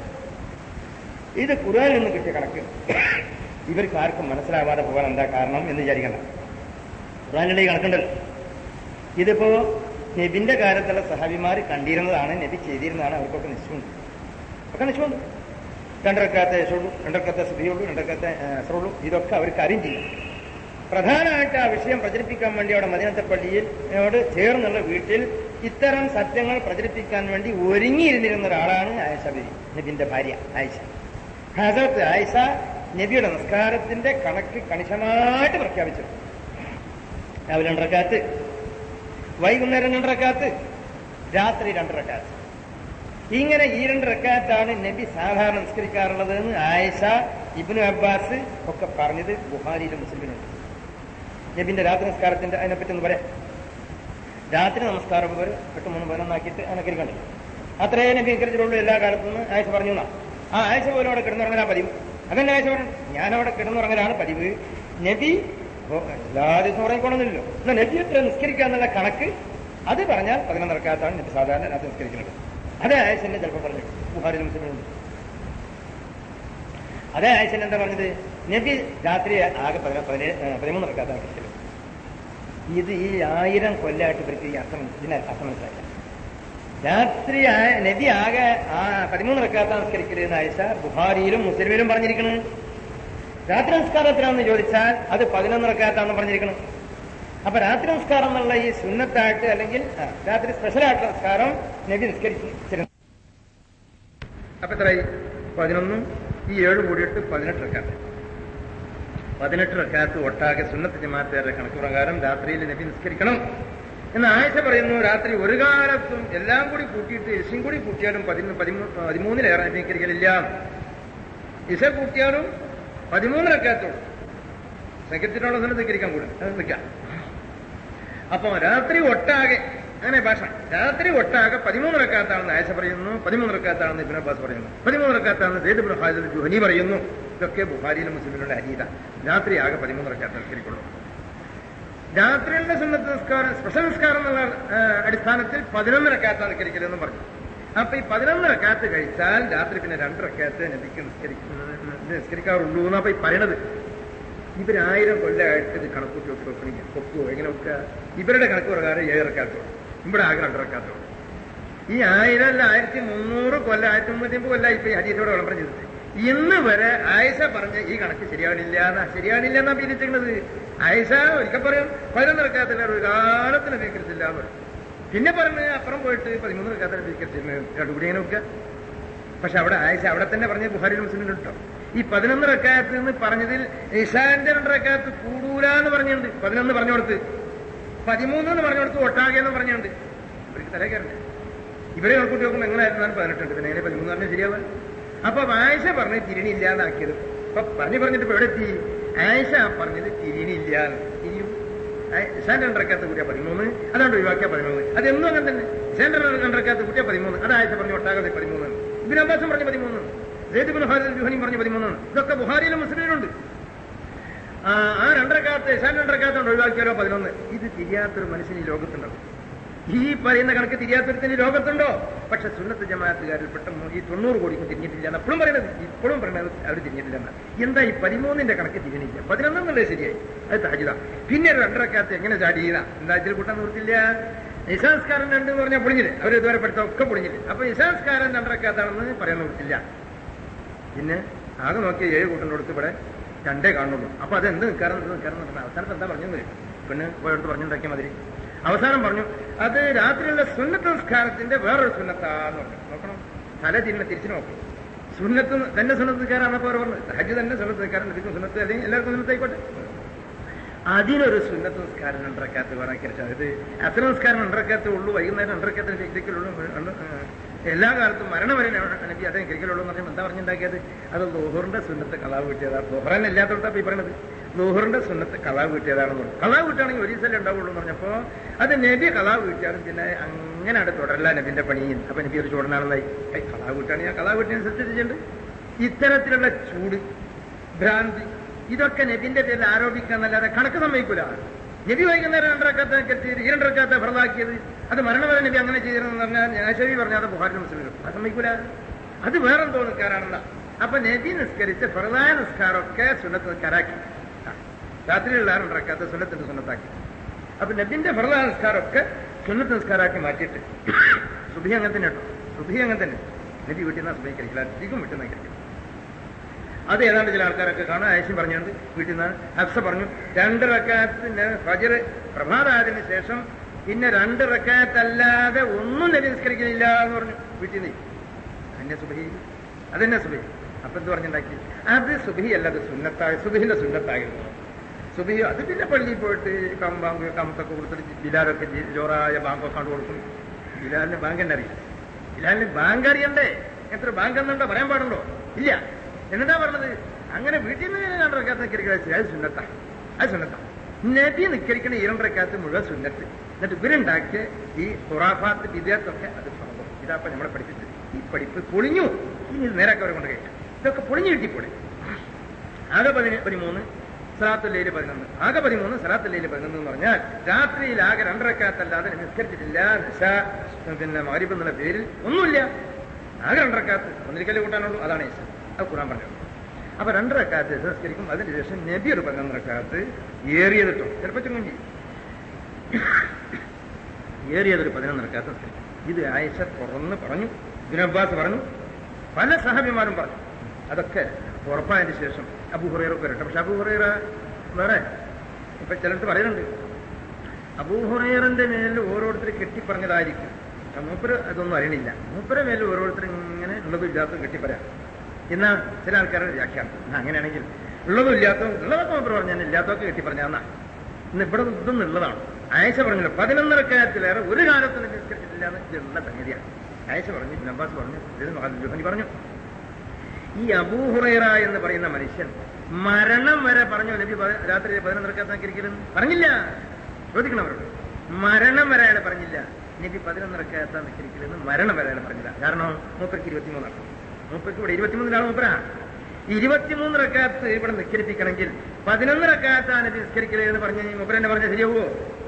ഇത് ഖുർആനിൽ നിന്ന് കിട്ടിയ കണക്ക് ഇവർക്ക് ആർക്കും മനസ്സിലാവാതെ പോകാൻ എന്താ കാരണം എന്ന് വിചാരിക്കണ്ട ഖുർആനിലെ ഈ കണക്കുണ്ടല്ലോ ഇതിപ്പോ നബിന്റെ കാലത്തുള്ള സഹാബിമാർ കണ്ടിരുന്നതാണ് നബി ചെയ്തിരുന്നതാണ് അവർക്കൊക്കെ നിശ്ചയമുണ്ട് ഒക്കെ നിശ്ചയമുണ്ട് രണ്ടരക്കാത്ത യശുള്ളൂ രണ്ടരക്കാത്ത സുഖിയുള്ളൂ രണ്ടരക്കാത്ത അസറുള്ളൂ ഇതൊക്കെ അവർക്ക് അറിയും ചെയ്യും പ്രധാനമായിട്ട് ആ വിഷയം പ്രചരിപ്പിക്കാൻ വേണ്ടി അവിടെ മദീനത്തെ പള്ളിയിൽ ോട് ചേർന്നുള്ള വീട്ടിൽ ഇത്തരം സത്യങ്ങൾ പ്രചരിപ്പിക്കാൻ വേണ്ടി ഒരുങ്ങിയിരുന്നിരുന്ന ഒരാളാണ് ആയിഷ ബിരി നബിന്റെ ഭാര്യ ആയിഷ ഹസരത്ത് ആയിഷ നബിയുടെ നിസ്കാരത്തിന്റെ കണക്ക് കണിശമായിട്ട് പ്രഖ്യാപിച്ചു രാവിലെ രണ്ടരക്കാത്ത് വൈകുന്നേരം രണ്ടരക്കാത്ത് രാത്രി രണ്ടരക്കാത്ത് ഇങ്ങനെ ഈ രണ്ട് റക്കാത്താണ് നബി സാധാരണ നിസ്കരിക്കാറുള്ളത് എന്ന് ആയിഷ ഇബ്നു അബ്ബാസ് ഒക്കെ പറഞ്ഞത് ബുഹാരിയിലും മുസ്ലിമിലുണ്ട് നബിന്റെ രാത്രി നിസ്കാരത്തിന്റെ അതിനെപ്പറ്റി ഒന്ന് പറയാം രാത്രി നമസ്കാരം ഒരു എട്ട് മൂന്ന് പതിനൊന്നാക്കിയിട്ട് അനുകരിക്കണ്ടേ അത്രേ നബി അനുകരിച്ചിട്ടുള്ളൂ എല്ലാ കാലത്തും നിന്ന് ആയിഷ പറഞ്ഞു എന്നാ ആ ആയിഷ പോലും അവിടെ കിടന്നുറങ്ങലാ പതിവ് അതന്നെ ആയിഷ പറഞ്ഞു ഞാൻ അവിടെ കിടന്നുറങ്ങലാണ് പതിവ് നബി ഓ, എല്ലാ ദിവസവും ഉറങ്ങിക്കോണമെന്നില്ലല്ലോ എന്നാ നബി എത്ര നിസ്കരിക്കുക എന്നുള്ള കണക്ക് അത് പറഞ്ഞാൽ പതിനൊന്നരക്കാത്താണ് നബി സാധാരണ രാത്രി നിസ്കരിക്കുന്നത് അതേ ആയിഷന്നെ ചിലപ്പോൾ പറഞ്ഞു ബുഹാരിലും മുസ്ലിമിലുണ്ട് അതേ ആയിഷൻ എന്താ പറഞ്ഞത് നബി രാത്രി ആകെ പതിന- പതിനേഴ് ഏ, പതിമൂന്ന് റക്കാത്താണ് നിസ്കരിക്കുന്നത് ഇത് ഈ ആയിരം കൊല്ലമായിട്ട് ഇവർക്ക് ഈ അർത്ഥം ഇതിന് അർത്ഥം മനസ്സിലായില്ല രാത്രി ആ- നബി ആകെ ആ പതിമൂന്ന് റക്കാത്ത നമസ്കരിക്കരുതെന്ന് ആയിഷ ബുഹാരിയിലും മുസ്ലിമിലും പറഞ്ഞിരിക്കുന്നത് രാത്രി നമസ്കാരത്തിനാണെന്ന് ചോദിച്ചാൽ അത് പതിനൊന്ന് റക്കാത്താണെന്ന് പറഞ്ഞിരിക്കണം അപ്പൊ രാത്രി നമസ്കാരം എന്നുള്ള ഈ സുന്നത്തായിട്ട് അല്ലെങ്കിൽ ആ, രാത്രി സ്പെഷ്യലായിട്ടുള്ള നമസ്കാരം നബി നിസ്കരിച്ചിരുന്നു അപ്പൊ എത്രയായി പതിനൊന്നും ഈ ഏഴ് കൂടിയിട്ട് പതിനെട്ട് റക്കാത്ത് പതിനെട്ട് റക്കാത്ത് ഒട്ടാകെ സുന്നത്ത് ജമാഅത്തുകാരുടെ കണക്ക് പ്രകാരം രാത്രിയിൽ നബി നിസ്കരിക്കണം എന്ന് ആയിഷ പറയുന്നു രാത്രി ഒരു കാലത്തും എല്ലാം കൂടി കൂട്ടിയിട്ട് ഇശയും കൂടി കൂട്ടിയാലും പതിമൂന്ന് പതിമൂന്ന് പതിമൂന്നിലേറെ നബി നിസ്കരിക്കലില്ല ഇശ കൂട്ടിയാലും പതിമൂന്ന് റക്കാത്തുള്ളൂ സെക്രട്ടറിയുള്ള സ്ഥലത്ത് നിസ്കരിക്കാൻ കൂടെ അത് നിൽക്കാം അപ്പൊ രാത്രി ഒട്ടാകെ അങ്ങനെ ഭാഷ രാത്രി ഒട്ടാകെ പതിമൂന്ന് റക്കാത്താണെന്ന് ആയിഷ പറയുന്നു പതിമൂന്ന് റക്കാത്താണെന്ന് ഇബിൻ അബ്ബാസ് പറയുന്നു പതിമൂന്ന് റക്കാത്താണെന്ന് സെയ്ദ് ഇബ്നു ഹാജിദ് ജുഹനി പറയുന്നു ഇതൊക്കെ ബുഹാരിയിലും മുസ്ലിമിലുള്ള അരീത രാത്രി ആകെ പതിമൂന്ന് റക്കാത്ത നിസ്കരിക്കുള്ളൂ രാത്രിയുടെ സുന്നത്ത് നിസ്കാരം സ്പെഷ്യൽ നിസ്കാരം എന്നുള്ള ആ, അടിസ്ഥാനത്തിൽ പതിനൊന്ന് റക്കാത്ത നിസ്കരിക്കലെന്നും പറഞ്ഞു അപ്പൊ ഈ പതിനൊന്ന് റക്കാത്ത് കഴിച്ചാൽ രാത്രി പിന്നെ രണ്ട് റക്കാത്ത് നബിക്ക് നിസ്കരിക്കുന്നത് നിസ്കരിക്കാറുള്ളൂ എന്നാ അപ്പൊ ഈ പറയണത് ഇവരായിരം കൊല്ലമായിട്ട് ഇത് കണക്കൂട്ടി വെക്കുക വെക്കണില്ല ഒക്കുവോ എങ്ങനെ വെക്കുക ഇവരുടെ കണക്ക് പ്രകാരം ഏഴ് റക്കാത്തുള്ളൂ ഇവിടെ ആകെ രണ്ട് റക്കാത്തുള്ളൂ ഈ ആയിരം അല്ല ആയിരത്തി മുന്നൂറ് കൊല്ലം ആയിരത്തി മുന്നൂറ്റി അമ്പത് കൊല്ലം ഇപ്പൊ ഈ ഹദീസോട് വിളംബരം ചെയ്തത് ഇന്ന് വരെ ആയിഷ പറഞ്ഞ ഈ കണക്ക് ശരിയാണില്ല എന്നാ ശരിയാണില്ല എന്നാ പിരിച്ചിരുന്നത് ആയിഷ ഒരിക്കൽ പറയും പതിനൊന്ന് റക്കാത്തില്ല ഒരു കാലത്തിന് സ്വീകരിച്ചില്ല എന്ന് പറയും പിന്നെ പറഞ്ഞ് അപ്പുറം പോയിട്ട് പതിമൂന്ന് റക്കാത്തിന് സ്വീകരിച്ചില്ല രണ്ടു കൂടി എങ്ങനെ വെക്കുക പക്ഷെ അവിടെ ആയിഷ അവിടെ തന്നെ പറഞ്ഞ ബുഹാരി മുസ്ലിം കേട്ടോ ഈ പതിനൊന്ന് റക്കാത്ത് എന്ന് പറഞ്ഞതിൽ ഇഷാന്റെ രണ്ട് റക്കാത്ത് കൂടൂല എന്ന് പറഞ്ഞിട്ടുണ്ട് പതിനൊന്ന് പറഞ്ഞു കൊടുത്ത് പതിമൂന്ന് എന്ന് പറഞ്ഞു കൊടുത്ത് ഒട്ടാകെ എന്ന് പറഞ്ഞിട്ടുണ്ട് ഇവർക്ക് തലേ കയറണ്ടേ ഇവരെ കണക്കൂട്ടി നോക്കുമ്പോൾ എങ്ങനെ ആയിരുന്നാലും പതിനെട്ടുണ്ട് പിന്നെ എങ്ങനെ പതിമൂന്ന് പറഞ്ഞാൽ ശരിയാവുക അപ്പൊ ആയിഷ പറഞ്ഞ് തിരിണി ഇല്ലാതാക്കിയത് അപ്പൊ പറഞ്ഞു പറഞ്ഞിട്ട് ഇപ്പൊ എവിടെ എത്തി ആയിഷ പറഞ്ഞത് തിരിണില്ല തിരിയും ഇഷാന്റെ രണ്ടരക്കാത്ത കൂട്ടിയ പതിമൂന്ന് അതുകൊണ്ട് ഒഴിവാക്കിയ പതിമൂന്ന് അതെന്നും അങ്ങനെ തന്നെ ഇഷാന്റെ രണ്ടരക്കാത്ത കൂട്ടിയ പതിമൂന്ന് അത് ആയിഷ പറഞ്ഞു ഒട്ടാകെ പതിമൂന്ന് ഇബിൻ അബ്ബാസും പറഞ്ഞു പതിമൂന്ന് സെയ്ദ് ബിൻ ഹാരിസ് ജുഹനിയും പറഞ്ഞു പതിമൂന്ന് ഇതൊക്കെ ബുഹാരിയിലും മുസ്ലിമിലുണ്ട് ആ ആ രണ്ടരക്കാലത്ത് ഇഷാൻ രണ്ടരക്കാലത്തോണ്ട് ഒഴിവാക്കിയാലോ പതിനൊന്ന് ഇത് തിരിയാത്തൊരു മനുഷ്യന് ഈ ലോകത്തുണ്ടാവും ഈ പറയുന്ന കണക്ക് തിരിയാത്തൊരുത്തിന് ലോകത്തുണ്ടോ പക്ഷെ സുന്നത്ത് ജമാഅത്തുകാരിൽ പെട്ട ഈ തൊണ്ണൂറ് കോടിക്ക് തിരിഞ്ഞിട്ടില്ല എന്ന് എപ്പോഴും പറയുന്നത് ഇപ്പോഴും പറയുന്നത് അവർ തിരിഞ്ഞിട്ടില്ല എന്ന് എന്താ ഈ പതിമൂന്നിന്റെ കണക്ക് തിരിഞ്ഞില്ല പതിനൊന്നെന്നുള്ളത് ശരിയായി അത് താജിത പിന്നെ രണ്ടരക്കാലത്ത് എങ്ങനെ ചാടി ചെയ്താ എന്താ ഇതിൽ കൂട്ടാൻ നിർത്തില്ല നിസാംസ്കാരം രണ്ട് എന്ന് പറഞ്ഞാൽ പൊളിഞ്ഞില്ലേ അവർ ഇതുവരെ പഠിത്ത ഒക്കെ പൊളിഞ്ഞില്ലേ അപ്പൊ നിസാംസ്കാരം രണ്ടരക്കാത്താണെന്ന് പറയാൻ നിർത്തില്ല പിന്നെ ആകെ നോക്കിയ ഏഴ് കൂട്ടം കൊടുത്ത് ഇവിടെ രണ്ടേ കാണുള്ളൂ അപ്പൊ അത് എന്ത് നിൽക്കാറ് എന്ത് നിൽക്കാറ് എന്ന് പറഞ്ഞാൽ അവസാനത്ത് എന്താ പറഞ്ഞു പെണ്ണ് പോയെടുത്ത് പറഞ്ഞുണ്ടാക്കിയ മാതിരി അവസാനം പറഞ്ഞു അത് രാത്രിയുള്ള സുന്നത്ത് സംസ്കാരത്തിന്റെ വേറൊരു സുന്നത്താന്ന് പറഞ്ഞു നോക്കണം തല തിരിഞ്ഞ തിരിച്ചു നോക്കണം സുന്നത്ത് തന്നെ സുന്നത്ത് നിൽക്കാരാണ് അവർ പറഞ്ഞത് ഹജ്ജ് തന്നെ സുന്നത്ത് നിൽക്കാരൻ ഇതിക്കും സുന്നത്ത് അല്ലെങ്കിൽ എല്ലാവർക്കും സുന്നത്തായിക്കോട്ടെ അതിനൊരു സുന്നത്ത് നിസ്കാരം രണ്ടരക്കാത്ത് വേണക്കിരിച്ചാൽ ഇത് അത്ര നിസ്കാരം രണ്ടരക്കാത്തേ ഉള്ളൂ വൈകുന്നേരം രണ്ടരക്കാത്തിന് ശരിക്കുള്ളൂ എല്ലാ കാലത്തും മരണം വരെ എനിക്ക് അതേ ക്രിക്കലുള്ളൂ എന്ന് പറഞ്ഞാൽ എന്താ പറഞ്ഞുണ്ടാക്കിയത് അത് ലോഹറിന്റെ സുന്നത്ത് കലാവ് കിട്ടിയതാണ് ലോഹറൻ ഇല്ലാത്തടത്താണ് ഈ പറയണത് ലോഹറിന്റെ സുന്നത്ത് കലാവ് കിട്ടിയതാണെന്ന് പറഞ്ഞു കലാവ് കിട്ടുകയാണെങ്കിൽ ഒരു ദിവസം ഉണ്ടാവുള്ളൂ എന്ന് പറഞ്ഞപ്പോ അത് നബി കലാവ് കിട്ടിയാലും പിന്നെ അങ്ങനെ അവിടെ തുടരല്ല നബിന്റെ പണിയിൽ അപ്പൊ നബി ഒരു ചൂടനാണെന്നായി കലാവ് കിട്ടുകയാണെങ്കിൽ ആ കലാവ് കിട്ടിയനുസരിച്ചിട്ടുണ്ട് ഇത്തരത്തിലുള്ള ചൂട് ഭ്രാന്തി ഇതൊക്കെ നബിന്റെ പേരിൽ ആരോപിക്കാന്നല്ലാതെ കണക്ക് സമ്മതിക്കൂല നബി വൈകുന്നേരം രണ്ടരക്കാത്ത കെട്ടി ഈ രണ്ടരക്കാത്ത ഫറലാക്കിയത് അത് മരണവരെ നബി അങ്ങനെ ചെയ്തിരുന്നു പറഞ്ഞാൽ ഞാശവി പറഞ്ഞാൽ അത് ബുഹാരി മുസ്ലിം അത് സമ്മതിക്കൂല അത് വേറെന്തോ നിൽക്കാറാണെന്ന അപ്പൊ നബി നിസ്കരിച്ച് ഫറലായ നിസ്കാരമൊക്കെ സുന്നത്ത് നിസ്കാരാക്കി രാത്രിയിലുള്ള രണ്ടരക്കാത്ത സുന്നത്തിന്റെ സുന്നത്താക്കി അപ്പൊ നബിന്റെ ഫറലായ നിസ്കാരമൊക്കെ സുന്നത്ത് നിസ്കാരാക്കി മാറ്റിയിട്ട് സുബി അങ്ങനെ തന്നെ കേട്ടോ സുബി അങ്ങനെ തന്നെ നബി വീട്ടിൽ നിന്ന് സുബി കഴിക്കില്ല അധികം വീട്ടിൽ നിന്ന് കഴിക്കില്ല അത് ഏതാണ്ട് ചില ആൾക്കാരൊക്കെ കാണാൻ ആയിഷം പറഞ്ഞുകൊണ്ട് വീട്ടിൽ നിന്ന് ഹഫ്സ പറഞ്ഞു രണ്ട് റക്കാത്തിന് ഫജർ പ്രഭാതായതിനു ശേഷം പിന്നെ രണ്ട് റക്കാത്തല്ലാതെ ഒന്നും നബി നിസ്കരിക്കുന്നില്ല എന്ന് പറഞ്ഞു വീട്ടിൽ നിന്ന് അന്നെ സുബഹി അതെന്നെ സുബഹി അപ്പൊ എന്ത് പറഞ്ഞുണ്ടാക്കി അത് സുബഹി അല്ല അത് സുന്നത്തായ സുബഹിന്റെ സുന്നത്തായിരുന്നു സുബഹി അത് പിന്നെ പള്ളിയിൽ പോയിട്ട് കമ്പാങ്ക് കമത്തൊക്കെ കൊടുത്തിട്ട് ബിലാലൊക്കെ ജി- ജോറായ ബാങ്കൊക്കെ കൊണ്ട് കൊടുക്കും ബിലാലിന് ബാങ്ക് തന്നെ അറിയാം ബിലാലിന് ബാങ്ക് അറിയണ്ടേ എത്ര ബാങ്ക് എന്നുണ്ടോ പറയാൻ പാടുണ്ടോ ഇല്ല എന്നിട്ടാ പറഞ്ഞത് അങ്ങനെ വീട്ടിൽ നിന്ന് രണ്ടരക്കാത്ത നിക്കരിക്കുക അത് സുന്നത്ത അത് സുന്നത്ത നബി നിക്കരിക്കണ ഈ രണ്ടരക്കാത്ത് മുഴുവൻ സുന്നത്ത് എന്നിട്ട് ഇവരുണ്ടാക്കിയ ഈ ഖുറാഫാത്ത് വിദ്യാർത്ഥൊക്കെ അത് സ്വന്തം ഇതാപ്പ നമ്മളെ പഠിപ്പിച്ചത് ഈ പഠിപ്പ് പൊളിഞ്ഞു ഇനി ഇത് നേരാക്കി അവരെ കൊണ്ട് കഴിക്കാം ഇതൊക്കെ പൊളിഞ്ഞു കിട്ടിപ്പോളെ ആകെ പതിന് പതിമൂന്ന് സലാത്തുല്ലയിൽ പതിനൊന്ന് ആകെ പതിമൂന്ന് സലാത്തുല്ലയിൽ പതിനൊന്ന് എന്ന് പറഞ്ഞാൽ രാത്രിയിൽ ആകെ രണ്ടരക്കാത്തല്ലാതെ നിസ്കരിച്ചിട്ടില്ല നിശ പിന്നെ മാരിബ് എന്നുള്ള പേരിൽ ഒന്നുമില്ല ആകെ രണ്ടരക്കാത്ത് ഒന്നിരിക്കല് കൂട്ടാനുള്ളൂ അതാണ് ഈശ അത് ഖുറാൻ പറഞ്ഞത് അപ്പൊ രണ്ടരക്കാത്ത് നിസ്കരിക്കും അതിന് ശേഷം നബി ഒരു പതിനൊന്നരക്കാത്ത് ഏറിയത് കിട്ടും ചിലപ്പോൾ ചുങ്ങി ഏറിയതൊരു പതിനൊന്ന് റക്കാത്ത് നിസ്കരിക്കും ഇത് ആയിഷ തുറന്ന് പറഞ്ഞു ഇബ്നു അബ്ബാസ് പറഞ്ഞു പല സഹബിമാരും പറഞ്ഞു അതൊക്കെ ഉറപ്പായതിനു ശേഷം അബു ഹുറൈറൊക്കെ വരട്ടെ പക്ഷെ അബു ഹുറൈറ വേറെ ഇപ്പൊ ചിലർക്ക് പറയുന്നുണ്ട് അബൂ ഹുറൈറിന്റെ മേലിൽ ഓരോരുത്തർ കെട്ടിപ്പറഞ്ഞതായിരിക്കും ആ മൂപ്പര് അതൊന്നും അറിയണില്ല മൂപ്പരെ മേലിൽ ഓരോരുത്തർ ഇങ്ങനെ ഉള്ളതും ഇല്ലാത്തതും കെട്ടിപ്പറയാം എന്നാ ചില ആൾക്കാരുടെ വ്യാഖ്യാനം എന്നാ അങ്ങനെയാണെങ്കിൽ ഉള്ളതും ഇല്ലാത്തതും ഉള്ളതൊക്കെ മൂപ്പർ പറഞ്ഞാൽ ഇല്ലാത്തതൊക്കെ കെട്ടിപ്പറഞ്ഞാന്നാ ഇന്ന് ഇവിടെ ഇതൊന്നും ഉള്ളതാണ് ആയിഷ പറഞ്ഞല്ലോ പതിനൊന്നര കാര്യത്തിലേറെ ഒരു കാലത്ത് നിസ്കരിച്ചിട്ടില്ല എന്ന് ഇതുള്ള സംഗതിയാണ് ആയിഷ പറഞ്ഞു ഇബ്നു അബ്ബാസ് പറഞ്ഞു ഇത് മഹാൻ ജുഹനി പറഞ്ഞു ഈ അബൂഹുറൈറ എന്ന് പറയുന്ന മനുഷ്യൻ മരണം വരെ പറഞ്ഞു നബി പതി- രാത്രി പതിനൊന്നരക്കാത്താക്കിരിക്കലും പറഞ്ഞില്ല ചോദിക്കണം അവരോട് മരണം വരെ അയാൾ പറഞ്ഞില്ല നബി പതിനൊന്നരക്കാത്ത നിൽക്കലെന്ന് മരണം വരെ അയാൾ പറഞ്ഞില്ല കാരണം മൂപ്പർക്ക് ഇരുപത്തിമൂന്നാണ് മൂപ്പർക്ക് ഇവിടെ ഇരുപത്തിമൂന്നിലാണ് മൂപ്പരാ ഇരുപത്തിമൂന്ന് റക്കാത്ത് ഇവിടെ നിസ്കരിപ്പിക്കണമെങ്കിൽ പതിനൊന്ന് റക്കാത്ത നബി നിസ്കരിക്കലേ എന്ന് പറഞ്ഞ് മൂപ്പരെന്നെ പറഞ്ഞ ശരിയാവുമോ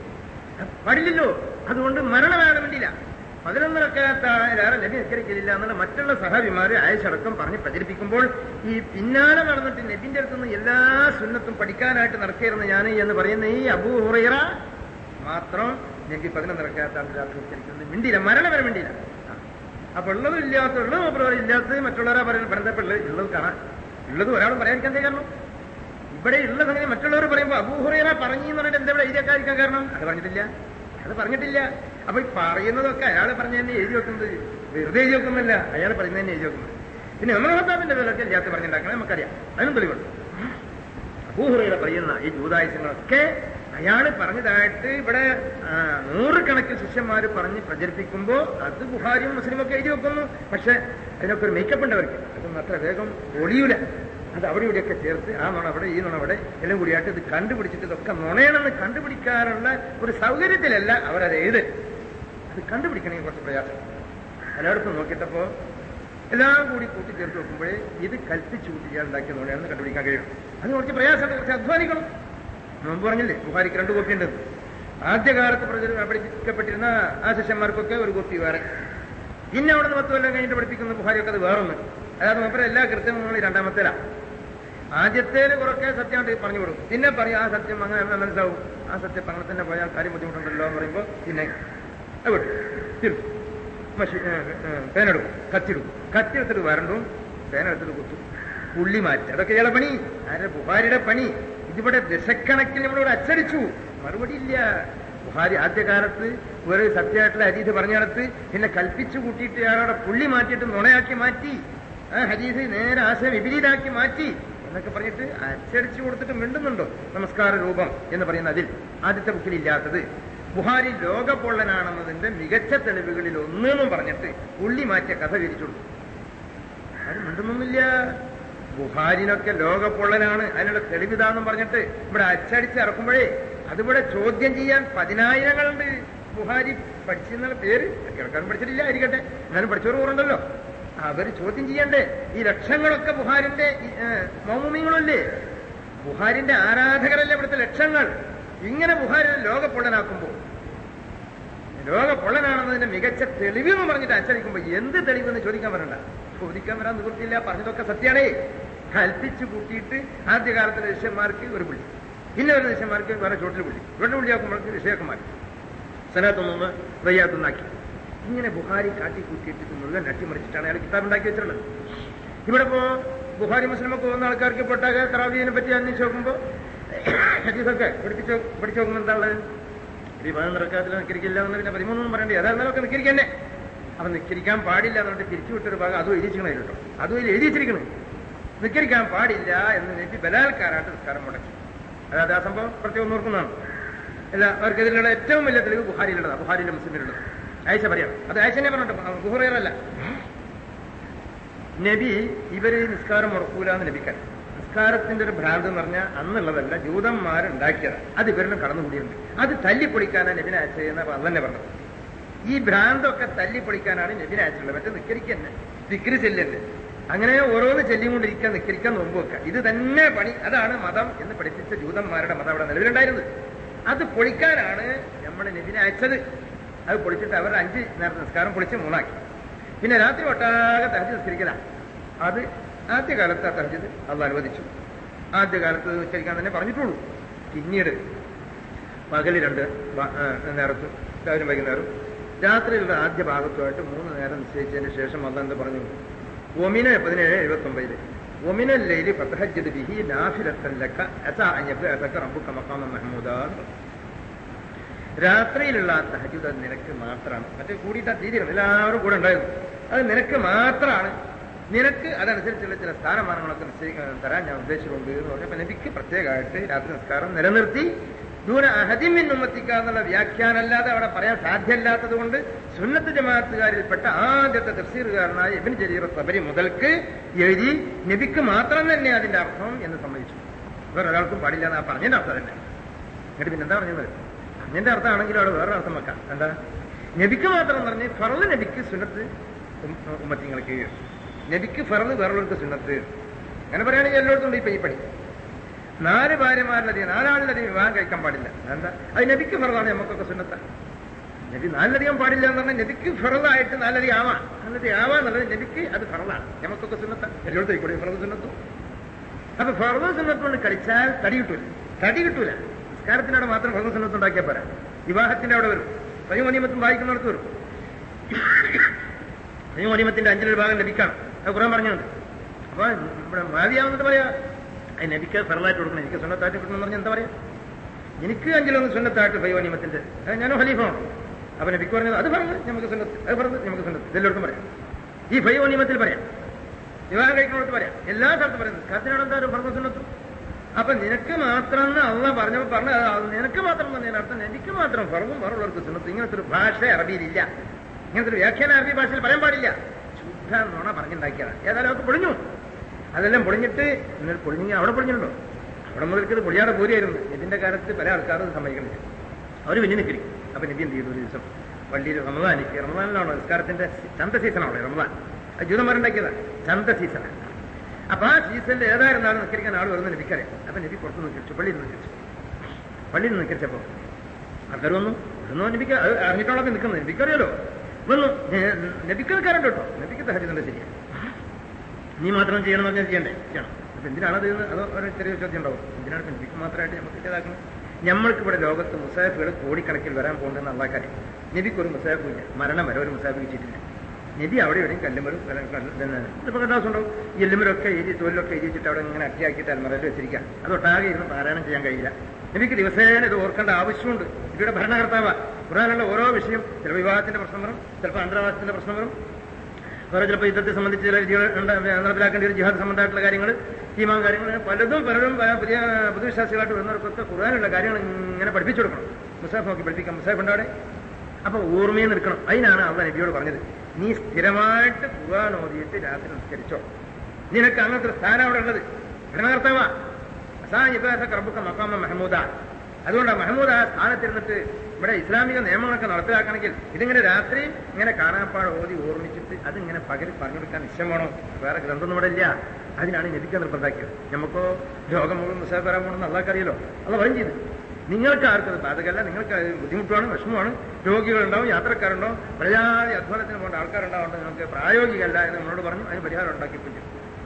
പാടില്ലല്ലോ അതുകൊണ്ട് മരണം അയാൾ വേണ്ടിയില്ല പതിനൊന്ന് റക്കാത്തായാലും നബി നിസ്കരിക്കലില്ല എന്നുള്ള മറ്റുള്ള സഹബിമാര് ആയശടക്കം പറഞ്ഞ് പ്രചരിപ്പിക്കുമ്പോൾ ഈ പിന്നാലെ നടന്നിട്ട് നബിന്റെ അടുത്തുനിന്ന് എല്ലാ സുന്നത്തും പഠിക്കാനായിട്ട് നടക്കരുന്ന ഞാൻ എന്ന് പറയുന്ന ഈ അബൂ ഹുറൈറ മാത്രം നബി പതിനൊന്ന് റക്കാത്താണ് രാത്രി നിസ്കരിക്കുന്നത് മിണ്ടിയില്ല മരണം വരെ മിണ്ടിയില്ല അപ്പൊ ഉള്ളതും ഇല്ലാത്ത ഉള്ളത് മൂപ്പർ ഇല്ലാത്തത് മറ്റുള്ളവരാ പറയുന്നത് ബന്ധപ്പെട്ടുള്ളത് ഉള്ളത് കാണാൻ ഉള്ളത് ഒരാളും പറയാതിരിക്കാൻ എന്താ കാരണം ഇവിടെ ഉള്ള സംഗതി മറ്റുള്ളവർ പറയുമ്പോൾ അബൂഹുറേറ പറഞ്ഞു എന്ന് പറഞ്ഞിട്ട് എന്താ ഇവിടെ എഴുതിയേക്കാതിരിക്കാൻ കാരണം അത് പറഞ്ഞിട്ടില്ല അത് പറഞ്ഞിട്ടില്ല അപ്പൊ ഈ പറയുന്നതൊക്കെ അയാൾ പറഞ്ഞ തന്നെ എഴുതി വെക്കുന്നത് വെറുതെ എഴുതി വെക്കുന്നില്ല അയാൾ പറയുന്നത് തന്നെ എഴുതി വെക്കുന്നത് പിന്നെ നമ്മുടെ ഭർത്താവിന്റെ പേരൊക്കെ ഇല്ലാത്ത പറഞ്ഞിട്ടുണ്ടാക്കണം നമുക്കറിയാം അതിനും തെളിവുണ്ട് അബൂഹുറയുടെ പറയുന്ന ഈ ജൂതായുസങ്ങളൊക്കെ അയാൾ പറഞ്ഞതായിട്ട് ഇവിടെ ആ, നൂറുകണക്കിന് ശിഷ്യന്മാർ പറഞ്ഞ് പ്രചരിപ്പിക്കുമ്പോൾ അത് ബുഹാരിയും മുസ്ലിം ഒക്കെ എഴുതി വെക്കുന്നു പക്ഷെ അതിനൊക്കെ ഒരു മേക്കപ്പ് ഉണ്ട് അവർക്ക് അതൊന്നും അത്ര വേഗം ഒളിയൂല അത് അവിടെ ഇവിടെയൊക്കെ ചേർത്ത് ആ നുണ അവിടെ ഈ നുണ അവിടെ എല്ലാം കൂടിയായിട്ട് ഇത് കണ്ടുപിടിച്ചിട്ട് ഇതൊക്കെ നുണയണമെന്ന് കണ്ടുപിടിക്കാനുള്ള ഒരു സൗകര്യത്തിലല്ല അവരത് എഴുത് അത് കണ്ടുപിടിക്കണമെങ്കിൽ കുറച്ച് പ്രയാസം പലയിടത്തും നോക്കിയിട്ടപ്പോ എല്ലാം കൂടി കൂട്ടിച്ചേർത്ത് വെക്കുമ്പോഴേ ഇത് കൽപ്പിച്ചു കൂട്ടി ഉണ്ടാക്കിയ നുണയാണെന്ന് കണ്ടുപിടിക്കാൻ കഴിയും അത് കുറച്ച് പ്രയാസമുണ്ട് കുറച്ച് അധ്വാനിക്കണം മുമ്പ് പറഞ്ഞില്ലേ ബുഹാരിക്ക് രണ്ട് കോപ്പി ഉണ്ട് ആദ്യകാലത്ത് പ്രചര പഠിപ്പിക്കപ്പെട്ടിരുന്ന ആ ശിഷ്യന്മാർക്കൊക്കെ ഒരു കോപ്പി വേറെ പിന്നെ അവിടെ നിന്ന് പത്ത് കൊല്ലം കഴിഞ്ഞിട്ട് പഠിപ്പിക്കുന്ന ബുഹാരിയൊക്കെ അത് വേറൊന്ന് അതായത് മുമ്പ് എല്ലാ കൃത്യങ്ങളും രണ്ടാമത്തേലാണ് ആദ്യത്തേല് കുറക്കെ സത്യം അങ്ങോട്ട് പറഞ്ഞു കൊടുക്കും പിന്നെ പറയും ആ സത്യം അങ്ങനെ അങ്ങനെ മനസ്സിലാവും ആ സത്യം അങ്ങനെ തന്നെ പോയാൽ കാര്യം ബുദ്ധിമുട്ടുണ്ടല്ലോ എന്ന് പറയുമ്പോൾ പിന്നെ അത് വിടും തിരും മഷി പേനെടുക്കും കത്തിടും കത്തിയെടുത്തിട്ട് വരണ്ടും പേനെടുത്തിട്ട് കുത്തും പുള്ളി മാറ്റി അതൊക്കെ ഇയാളെ പണി ആരുടെ ബുഹാരിയുടെ പണി ഇതിവിടെ ദശക്കണക്കിന് നമ്മളിവിടെ അച്ചടിച്ചു മറുപടി ഇല്ല ബുഹാരി ആദ്യകാലത്ത് ഒരു സത്യമായിട്ടുള്ള ഹരീത് പറഞ്ഞിടത്ത് പിന്നെ കൽപ്പിച്ചു കൂട്ടിയിട്ട് ഇയാളോടെ പുള്ളി മാറ്റിയിട്ട് നുണയാക്കി മാറ്റി ആ ഹരീത് നേരെ ആശയം വിപരീതാക്കി മാറ്റി എന്നൊക്കെ പറഞ്ഞിട്ട് അച്ചടിച്ചു കൊടുത്തിട്ട് മിണ്ടുന്നുണ്ടോ നമസ്കാര രൂപം എന്ന് പറയുന്ന അതിൽ ആദ്യത്തെ ബുക്കിൽ ഇല്ലാത്തത് ബുഹാരി ലോകപൊള്ളനാണെന്നതിന്റെ മികച്ച തെളിവുകളിൽ ഒന്നെന്നും പറഞ്ഞിട്ട് പുള്ളി മാറ്റിയ കഥ വിരിച്ചു കൊടുത്തു ആരും മിണ്ടുന്നൊന്നുമില്ല ബുഹാരിനൊക്കെ ലോകപൊള്ളനാണ് അതിനുള്ള തെളിവിതാന്നും പറഞ്ഞിട്ട് ഇവിടെ അച്ചടിച്ച് ഇറക്കുമ്പോഴേ അതിവിടെ ചോദ്യം ചെയ്യാൻ പതിനായിരങ്ങളുണ്ട് ബുഹാരി പഠിച്ചെന്നുള്ള പേര് കേൾക്കാനും പഠിച്ചിട്ടില്ല ആയിരിക്കട്ടെ എന്നാലും പഠിച്ചവർ കൂറുണ്ടല്ലോ അവർ ചോദ്യം ചെയ്യണ്ടേ ഈ ലക്ഷങ്ങളൊക്കെ ബുഹാരിന്റെ മൗമുമിങ്ങളല്ലേ ബുഹാരിന്റെ ആരാധകരല്ലേ ഇവിടുത്തെ ലക്ഷങ്ങൾ ഇങ്ങനെ ബുഹാരിനെ ലോകപ്പൊള്ളനാക്കുമ്പോൾ ലോക പൊള്ളനാണെന്നതിന്റെ മികച്ച തെളിവ് എന്ന് പറഞ്ഞിട്ട് അച്ചടിക്കുമ്പോൾ എന്ത് തെളിവെന്ന് ചോദിക്കാൻ വരണ്ട ചോദിക്കാൻ വരാൻ നിവൃത്തിയില്ല പറഞ്ഞതൊക്കെ സത്യാണേ കൽപ്പിച്ചു കൂട്ടിയിട്ട് ആദ്യകാലത്തിലെ ശിഷ്യന്മാർക്ക് ഒരു പുള്ളി പിന്നെ ഒരു ശിഷ്യന്മാർക്ക് വേറെ ചോട്ടിൽ പുള്ളി ഇവിടെ പുള്ളിയാക്കുമ്പോഴേക്ക് വിഷയൊക്കെ മാറ്റി സനാത്തൊന്ന് വയ്യാത്തൊന്നാക്കി ഇങ്ങനെ ബുഹാരി കാട്ടി കൂട്ടിയിട്ട് ഇത് മുഴുവൻ അട്ടിമറിച്ചിട്ടാണ് അയാൾ കിതാബ് ഉണ്ടാക്കി വെച്ചിട്ടുള്ളത് ഇവിടെ ഇപ്പോ ബുഹാരി മുസ്ലിമൊക്കെ പോകുന്ന ആൾക്കാർക്ക് പൊട്ടാകെ തറാവീനെ പറ്റി അന്വേഷിച്ച് നോക്കുമ്പോൾ ഹദീസൊക്കെ പഠിപ്പിച്ച് പഠിച്ചു നോക്കുമ്പോൾ എന്താ ഉള്ളത് ഈ പതിനൊന്ന് റക്കാത്തിൽ നിൽക്കരിക്കില്ല എന്ന് പിന്നെ പതിമൂന്നൊന്നും പറയണ്ടേ അതായിരുന്നാലൊക്കെ നിൽക്കരിക്കന്നെ അപ്പൊ നിൽക്കരിക്കാൻ പാടില്ല എന്ന് പറഞ്ഞിട്ട് തിരിച്ചു വിട്ടൊരു ഭാഗം അതും എഴുതിച്ചിരിക്കണ കേട്ടോ അതും ഇതിൽ എഴുതി വെച്ചിരിക്കണ് നിൽക്കരിക്കാൻ പാടില്ല എന്ന് നെറ്റി ബലാൽക്കാരായിട്ട് നിസ്കാരം മുടക്കി അതായത് ആ സംഭവം പ്രത്യേകം ഓർക്കുന്നതാണ് അല്ല അവർക്കെതിരെയുള്ള ഏറ്റവും വലിയ തെളിവ് ബുഹാരിയിലുള്ളതാണ് ബുഹാരിയിലെ മുസ്ലിമിലുള്ളത് ആയിഷ പറയാം അത് ആയിഷനെ പറഞ്ഞിട്ട് ബുഹുറയറല്ല നബി ഇവര് നിസ്കാരം മുടക്കൂല എന്ന് നബിക്കാൻ നിസ്കാരത്തിന്റെ ഒരു ഭ്രാന്ത് എന്ന് പറഞ്ഞാൽ അന്നുള്ളതല്ല ജൂതന്മാരുണ്ടാക്കിയതാണ് അത് ഇവരിലും കടന്നുകൂടിയുണ്ട് അത് തല്ലിപ്പൊളിക്കാനാണ് നബിനെ അയച്ചതെന്ന് അന്നെ പറഞ്ഞത് ഈ ഭ്രാന്തൊക്കെ തല്ലിപ്പൊളിക്കാനാണ് നബിനെ അയച്ചിട്ടുള്ളത് മറ്റേ നിക്കരിക്കന്നെ ദിക്രി ചെല്ലന്നെ അങ്ങനെ ഓരോന്ന് ചെല്ലിക്കൊണ്ടിരിക്കാൻ നിക്കരിക്കാൻ നോമ്പ് വെക്കുക ഇത് തന്നെ പണി അതാണ് മതം എന്ന് പഠിപ്പിച്ച ജൂതന്മാരുടെ മതം അവിടെ നിലവിലുണ്ടായിരുന്നത് അത് പൊളിക്കാനാണ് നമ്മൾ നബിനെ അയച്ചത് അത് പൊളിച്ചിട്ട് അവർ അഞ്ച് നേരത്തെ നിസ്കാരം പൊളിച്ച് മൂന്നാക്കി പിന്നെ രാത്രി ഒട്ടാകെ തഹജ് നിസ്കരിക്കലാണ് അത് ആദ്യകാലത്ത് ആ തഹജ് അത് അനുവദിച്ചു ആദ്യകാലത്ത് ഉച്ചരിക്കാൻ തന്നെ പറഞ്ഞിട്ടുള്ളൂ പിന്നീട് പകല് രണ്ട് ഭാ- ആ, നേരത്ത് രാവിലെ വൈകുന്നേരം രാത്രിയിലുള്ള ആദ്യ ഭാഗത്തുമായിട്ട് മൂന്ന് നേരം നിശ്ചയിച്ചതിന് ശേഷം അന്ന് എന്ത് പറഞ്ഞു ഒമിന പതിനേഴ് എഴുപത്തി ഒമ്പതില് ഒമിന ലൈലി ഫതഹജ്ജദ് ബിഹി നാഫിലത്തൻ ലക അസാ അൻ യബ്അസക റബ്ബുക മഖാമ മഹ്മൂദ രാത്രിയിലുള്ള തഹജുദ് അത് നിനക്ക് മാത്രമാണ് മറ്റേ കൂടിയിട്ട് തീരുന്നു എല്ലാവരും കൂടെ ഉണ്ടായിരുന്നു അത് നിനക്ക് മാത്രമാണ് നിനക്ക് അതനുസരിച്ചുള്ള ചില സ്ഥാനമാനങ്ങളൊക്കെ നിശ്ചയിക്കാൻ തരാൻ ഞാൻ ഉദ്ദേശിച്ചിട്ടുണ്ട് എന്ന് പറഞ്ഞപ്പോൾ നബിക്ക് പ്രത്യേകമായിട്ട് രാത്രി നിസ്കാരം നിലനിർത്തി ദൂര അഹദിമിൻ ഉമ്മത്തിക്ക എന്നുള്ള വ്യാഖ്യാനമല്ലാതെ അവിടെ പറയാൻ സാധ്യമല്ലാത്തത് കൊണ്ട് സുന്നത്ത് ജമാഅത്തുകാരിൽപ്പെട്ട ആദ്യത്തെ തഫ്സീറുകാരനായ ഇബിൻ ജരീർ സബരി മുതൽക്ക് എഴുതി നബിക്ക് മാത്രം തന്നെ അതിന്റെ അർത്ഥം എന്ന് സമ്മതിച്ചു വേറെ ഒരാൾക്കും പാടില്ല എന്നാ പറഞ്ഞതിന്റെ അർത്ഥം തന്നെ എന്നിട്ട് പിന്നെ എന്താ പറഞ്ഞത് പറഞ്ഞതിന്റെ അർത്ഥമാണെങ്കിലും അവിടെ വേറെ അർത്ഥം വെക്കാം എന്താ നബിക്ക് മാത്രം പറഞ്ഞ് ഫറല് നബിക്ക് സുന്നത്ത് ഉം- ഉമ്മത്തിങ്ങൾക്ക് നബിക്ക് ഫറല് വേറുള്ളവർക്ക് സുന്നത്ത് അങ്ങനെ പറയുകയാണെങ്കിൽ എല്ലായിടത്തും ഉണ്ട് ഇപ്പൊ ഈ പണി നാല് ഭാര്യമാരിലധികം നാലാളിലധികം വിവാഹം കഴിക്കാൻ പാടില്ല എന്താ അത് നബിക്ക് ഫറലാണ് നമുക്കൊക്കെ സുന്നത്ത നബി നാലിലധികം പാടില്ല എന്ന് പറഞ്ഞാൽ നബിക്ക് ഫറലായിട്ട് നാലധികം ആവാം നാലധികം ആവാ എന്നുള്ളത് നബിക്ക് അത് ഫറലാണ് നമുക്കൊക്കെ സുന്നത്ത എല്ലായിടത്തും കൂടി ഫറത് സുന്നത്തും അപ്പൊ ഫറദ് സുന്നത്തുകൊണ്ട് കളിച്ചാൽ തടി കിട്ടൂല തടി കിട്ടൂല നിസ്കാരത്തിനവിടെ മാത്രം ഫറദ് സുന്നത്ത് ഉണ്ടാക്കിയാൽ പോരാ വിവാഹത്തിന്റെ അവിടെ വരും സ്വയമനിമത്തും വായിക്കുന്നിടത്ത് വരും സ്വയമനിമത്തിന്റെ അഞ്ചിലൊരു ഭാഗം ലഭിക്കണം അത് കുറാൻ പറഞ്ഞുണ്ട് അപ്പൊ ഇവിടെ മാവിയാവുന്നത് പറയാ അത് നബിക്ക് ഫറലായിട്ട് കൊടുക്കണം എനിക്ക് സുന്നത്തായിട്ട് കൊടുക്കണം എന്ന് പറഞ്ഞാൽ എന്താ പറയാ എനിക്ക് അഞ്ചിലൊന്ന് സുന്നത്തായിട്ട് ഫൈവനിമത്തിന്റെ അത് ഞാനും ഖലീഫാണ് അപ്പൊ നബിക്ക് പറഞ്ഞത് അത് പറഞ്ഞു നമുക്ക് സുന്നത്ത് അത് പറഞ്ഞു നമുക്ക് സുന്നത്ത് ഇതെല്ലാവർക്കും പറയാം ഈ ഫൈവനിമത്തിൽ പറയാം വിവാഹം കഴിക്കണോട്ട് പറയാം എല്ലാ സ്ഥലത്തും പറയുന്നത് നിസ്കാരത്തിനോട് എന്താ ഒരു ഫർദ് സുന്നത്തും അപ്പൊ നിനക്ക് മാത്രം എന്ന് അള്ള പറഞ്ഞപ്പോ പറഞ്ഞ അത് നിനക്ക് മാത്രം എന്നതിന് അർത്ഥം എനിക്ക് മാത്രം ഫറവും ഫറുള്ളവർക്ക് സുന്നത്ത് ഇങ്ങനത്തെ ഒരു ഭാഷ അറബിയിലില്ല ഇങ്ങനത്തെ ഒരു വ്യാഖ്യാനം അറബി ഭാഷയിൽ പറയാൻ പാടില്ല ശുദ്ധ നുണ പറഞ്ഞുണ്ടാക്കിയതാണ് ഏതായാലും അവർക്ക് പൊളിഞ്ഞു അതെല്ലാം പൊളിഞ്ഞിട്ട് ഇന്നലെ പൊളിഞ്ഞെങ്കിൽ അവിടെ പൊളിഞ്ഞിട്ടുണ്ടോ അവിടെ മുതൽക്ക് ഇത് പൊളിയാതെ പോരിയായിരുന്നു ഇതിന്റെ കാലത്ത് പല ആൾക്കാരും സമ്മതിക്കുന്നില്ല അവർ വലിയ നിൽക്കരി അപ്പൊ നബി എന്ത് ചെയ്തു ഒരു ദിവസം പള്ളിയിൽ റമദാനിക്ക് റമദാനിലാണോ നിസ്കാരത്തിന്റെ ചന്ത സീസണാണോ റമദാൻ അത് ജൂതന്മാരുണ്ടാക്കിയതാ ചന്ത സീസണാണ് അപ്പൊ ആ സീസണിൽ ഏതായിരുന്നാലും നിസ്കരിക്കാൻ ആൾ വരുന്ന നബിക്കറിയാം അപ്പൊ നബി പുറത്ത് നിൽക്കിച്ചു പള്ളിയിൽ നിൽക്കിച്ചു പള്ളിയിൽ നിൽക്കിച്ചപ്പോ ആൾക്കാർ വന്നു വരുന്നു നബിക്ക് അത് അറിഞ്ഞിട്ടോളൊക്കെ നിൽക്കുന്നത് നബിക്കറിയാലോ വന്നു ഏ, നബിക്ക് നിൽക്കാറുണ്ട് കേട്ടോ നബിക്ക് തഹജിന്റെ ശരിയാണ് നീ മാത്രം ചെയ്യണമെന്ന് പറഞ്ഞാൽ ചെയ്യണ്ടേ ചെയ്യണം അപ്പൊ എന്തിനാണ് അത് അതോ ഒരു ചെറിയ ചോദ്യം ഉണ്ടാവും എന്തിനാണ് ഇപ്പൊ നബിക്ക് മാത്രമായിട്ട് നമുക്ക് ഇതാക്കുന്നത് നമ്മൾക്ക് ഇവിടെ ലോകത്ത് മുസാഫികൾ കോടിക്കണക്കിൽ വരാൻ പോകുന്നതെന്ന് അള്ളാഹ്ക്കറിയാം നബിക്ക് ഒരു മുസാഫും ഇല്ല മരണം വരെ ഒരു മുസാഫ് വെച്ചിട്ടില്ല നബി അവിടെ എവിടെയും കല്ലുമരും ഇതിപ്പോ കണ്ടാസം ഉണ്ടാവും എല്ലുമരൊക്കെ എഴുതി തൊഴിലൊക്കെ എഴുതി വെച്ചിട്ട് അവിടെ ഇങ്ങനെ അട്ടിയാക്കിയിട്ട് അൽമറയിൽ വെച്ചിരിക്കുക അത് ഒട്ടാകെ ഇരുന്ന് പാരായണം ചെയ്യാൻ കഴിയില്ല എനിക്ക് ദിവസേന ഇത് ഓർക്കേണ്ട ആവശ്യമുണ്ട് ഇവരുടെ ഭരണകർത്താവ് ഖുറാനുള്ള ഓരോ വിഷയം ചിലപ്പോൾ വിവാഹത്തിന്റെ പ്രശ്നം വരും ചിലപ്പോൾ അന്തർവാസത്തിന്റെ പ്രശ്നം വരും വേറെ ചിലപ്പോൾ യുദ്ധത്തെ സംബന്ധിച്ച് ചില വിധികൾ ഉണ്ട്, നടപ്പിലാക്കേണ്ട ഒരു ജിഹാദ് സംബന്ധമായിട്ടുള്ള കാര്യങ്ങൾ ഈമാൻ കാര്യങ്ങൾ പലതും പലരും പല പുതിയ പുതുവിശ്വാസികളായിട്ട് വരുന്നവർക്കൊക്കെ ഖുറാനുള്ള കാര്യങ്ങൾ ഇങ്ങനെ പഠിപ്പിച്ചു കൊടുക്കണം മുസാഫ് നോക്കി പഠിപ്പിക്കാം മുസാഫ് ഉണ്ട് അവിടെ അപ്പൊ ഓർമ്മയിൽ നിൽക്കണം അതിനാണ് അള്ള നബിയോട് പറഞ്ഞത് നീ സ്ഥിരമായിട്ട് ഖുർആൻ ഓതിയിട്ട് രാത്രി നിസ്കരിച്ചോ നിനക്ക് അങ്ങനത്തെ ഒരു സ്ഥാനം അവിടെ ഉള്ളത് ഭരണകർത്താവ കർബുക്ക മക്കാമ മെഹമൂദ അതുകൊണ്ടാണ് മെഹമൂദ് ആ സ്ഥാനത്തിരുന്നിട്ട് ഇവിടെ ഇസ്ലാമിക നിയമങ്ങളൊക്കെ നടപ്പിലാക്കണമെങ്കിൽ ഇതിങ്ങനെ രാത്രി ഇങ്ങനെ കാണാപ്പാട് ഓതി ഓർമ്മിച്ചിട്ട് അതിങ്ങനെ പകൽ പറഞ്ഞു കൊടുക്കാൻ നിശ്ചയം വേണോ വേറെ ഗ്രന്ഥമൊന്നും ഇവിടെ ഇല്ല അതിനാണ് നബിക്ക് നിർബന്ധാക്കിയത് നമുക്കോ രോഗം മുഴുവൻ മുസാഫ് വരാൻ പോകണമെന്ന് അള്ളാഹ്ക്കറിയല്ലോ അത് പറയും ചെയ്തു നിങ്ങൾക്ക് ആർക്കും അത് ബാധകമല്ല നിങ്ങൾക്ക് അത് ബുദ്ധിമുട്ടാണ് വിഷമമാണ് രോഗികളുണ്ടാവും യാത്രക്കാരുണ്ടാവും പ്രജാതി അധ്വാനത്തിന് പോകേണ്ട ആൾക്കാരുണ്ടാവുകൊണ്ട് നിങ്ങൾക്ക് പ്രായോഗികമല്ല എന്ന് നമ്മളോട് പറഞ്ഞു അതിന് പരിഹാരം ഉണ്ടാക്കിയിട്ടുണ്ട്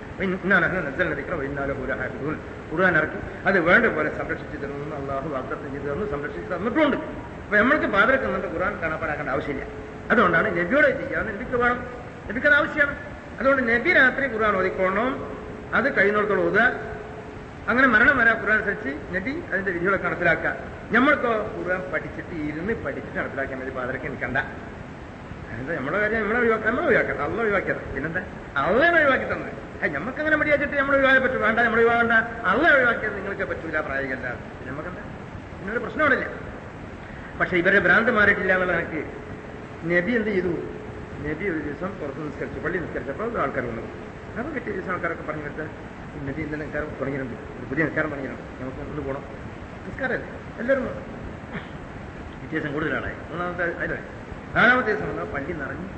ഖുർആൻ ഇറക്കി അത് വേണ്ട പോലെ സംരക്ഷിച്ചു തരുന്നു അള്ളാഹു വാഗ്ദത്തം ചെയ്തു തന്നു സംരക്ഷിച്ചു തന്നിട്ടുണ്ട് അപ്പൊ നമ്മൾക്ക് പാതിരക്കുന്നുണ്ട് ഖുർആൻ കാണാപ്പാടാക്കേണ്ട ആവശ്യമില്ല അതുകൊണ്ടാണ് നബിയോട് ചെയ്യാവുന്ന നബിക്ക് വേണം നബിക്കത് ആവശ്യമാണ് അതുകൊണ്ട് നബി രാത്രി ഖുർആൻ ഓതിക്കോണം അത് കഴിയുന്നിടത്തോളം ഓതുക അങ്ങനെ മരണം വരാൻ ഖുർആൻ അനുസരിച്ച് നബി അതിന്റെ വിധികളൊക്കെ നടപ്പിലാക്കുക നമ്മൾക്കോ ഖുർആൻ പഠിച്ചിട്ട് ഇരുന്ന് പഠിച്ചിട്ട് നടപ്പിലാക്കാൻ വേണ്ടി പാതിരക്ക് നിൽക്കണ്ട എന്താ നമ്മുടെ കാര്യം നമ്മളെ ഒഴിവാക്കാം നമ്മളെ ഒഴിവാക്കാം അള്ള ഒഴിവാക്കിയത് പിന്നെന്താ അള്ളേനെ ഒഴിവാക്കി തന്നത് അത് നമുക്ക് അങ്ങനെ മടിയാച്ചിട്ട് നമ്മൾ ഒഴിവാക്കാൻ പറ്റും വേണ്ട നമ്മൾ ഒഴിവാകണ്ട അള്ള ഒഴിവാക്കിയത് നിങ്ങൾക്ക് പറ്റൂല പ്രായോഗികല്ല പിന്നെ നമുക്കെന്താ പിന്നൊരു പ്രശ്നമില്ല പക്ഷെ ഇവരെ ഭ്രാന്ത് മാറിയിട്ടില്ല എന്നുള്ള എനിക്ക് നബി എന്ത് ചെയ്തു നബി ഒരു ദിവസം പുറത്ത് നിസ്കരിച്ചു പള്ളി നിസ്കരിച്ചപ്പോൾ ആൾക്കാർ വന്നു അപ്പോൾ കിട്ടിയ ദിവസം ആൾക്കാരൊക്കെ പറഞ്ഞു കൊടുത്ത് നബി ഇന്നലെ നിസ്കാരം തുടങ്ങിയിട്ടുണ്ട് ഒരു പുതിയ നിസ്കാരം തുടങ്ങിയിട്ടുണ്ട് നമുക്ക് ഒന്ന് പോകണം നിസ്കാരമല്ലേ എല്ലാവരും വന്നു പിറ്റേ ദിവസം കൂടുതലാളായി മൂന്നാമത്തെ അതിലെ നാലാമത്തെ ദിവസം വന്നാൽ പള്ളി നിറഞ്ഞു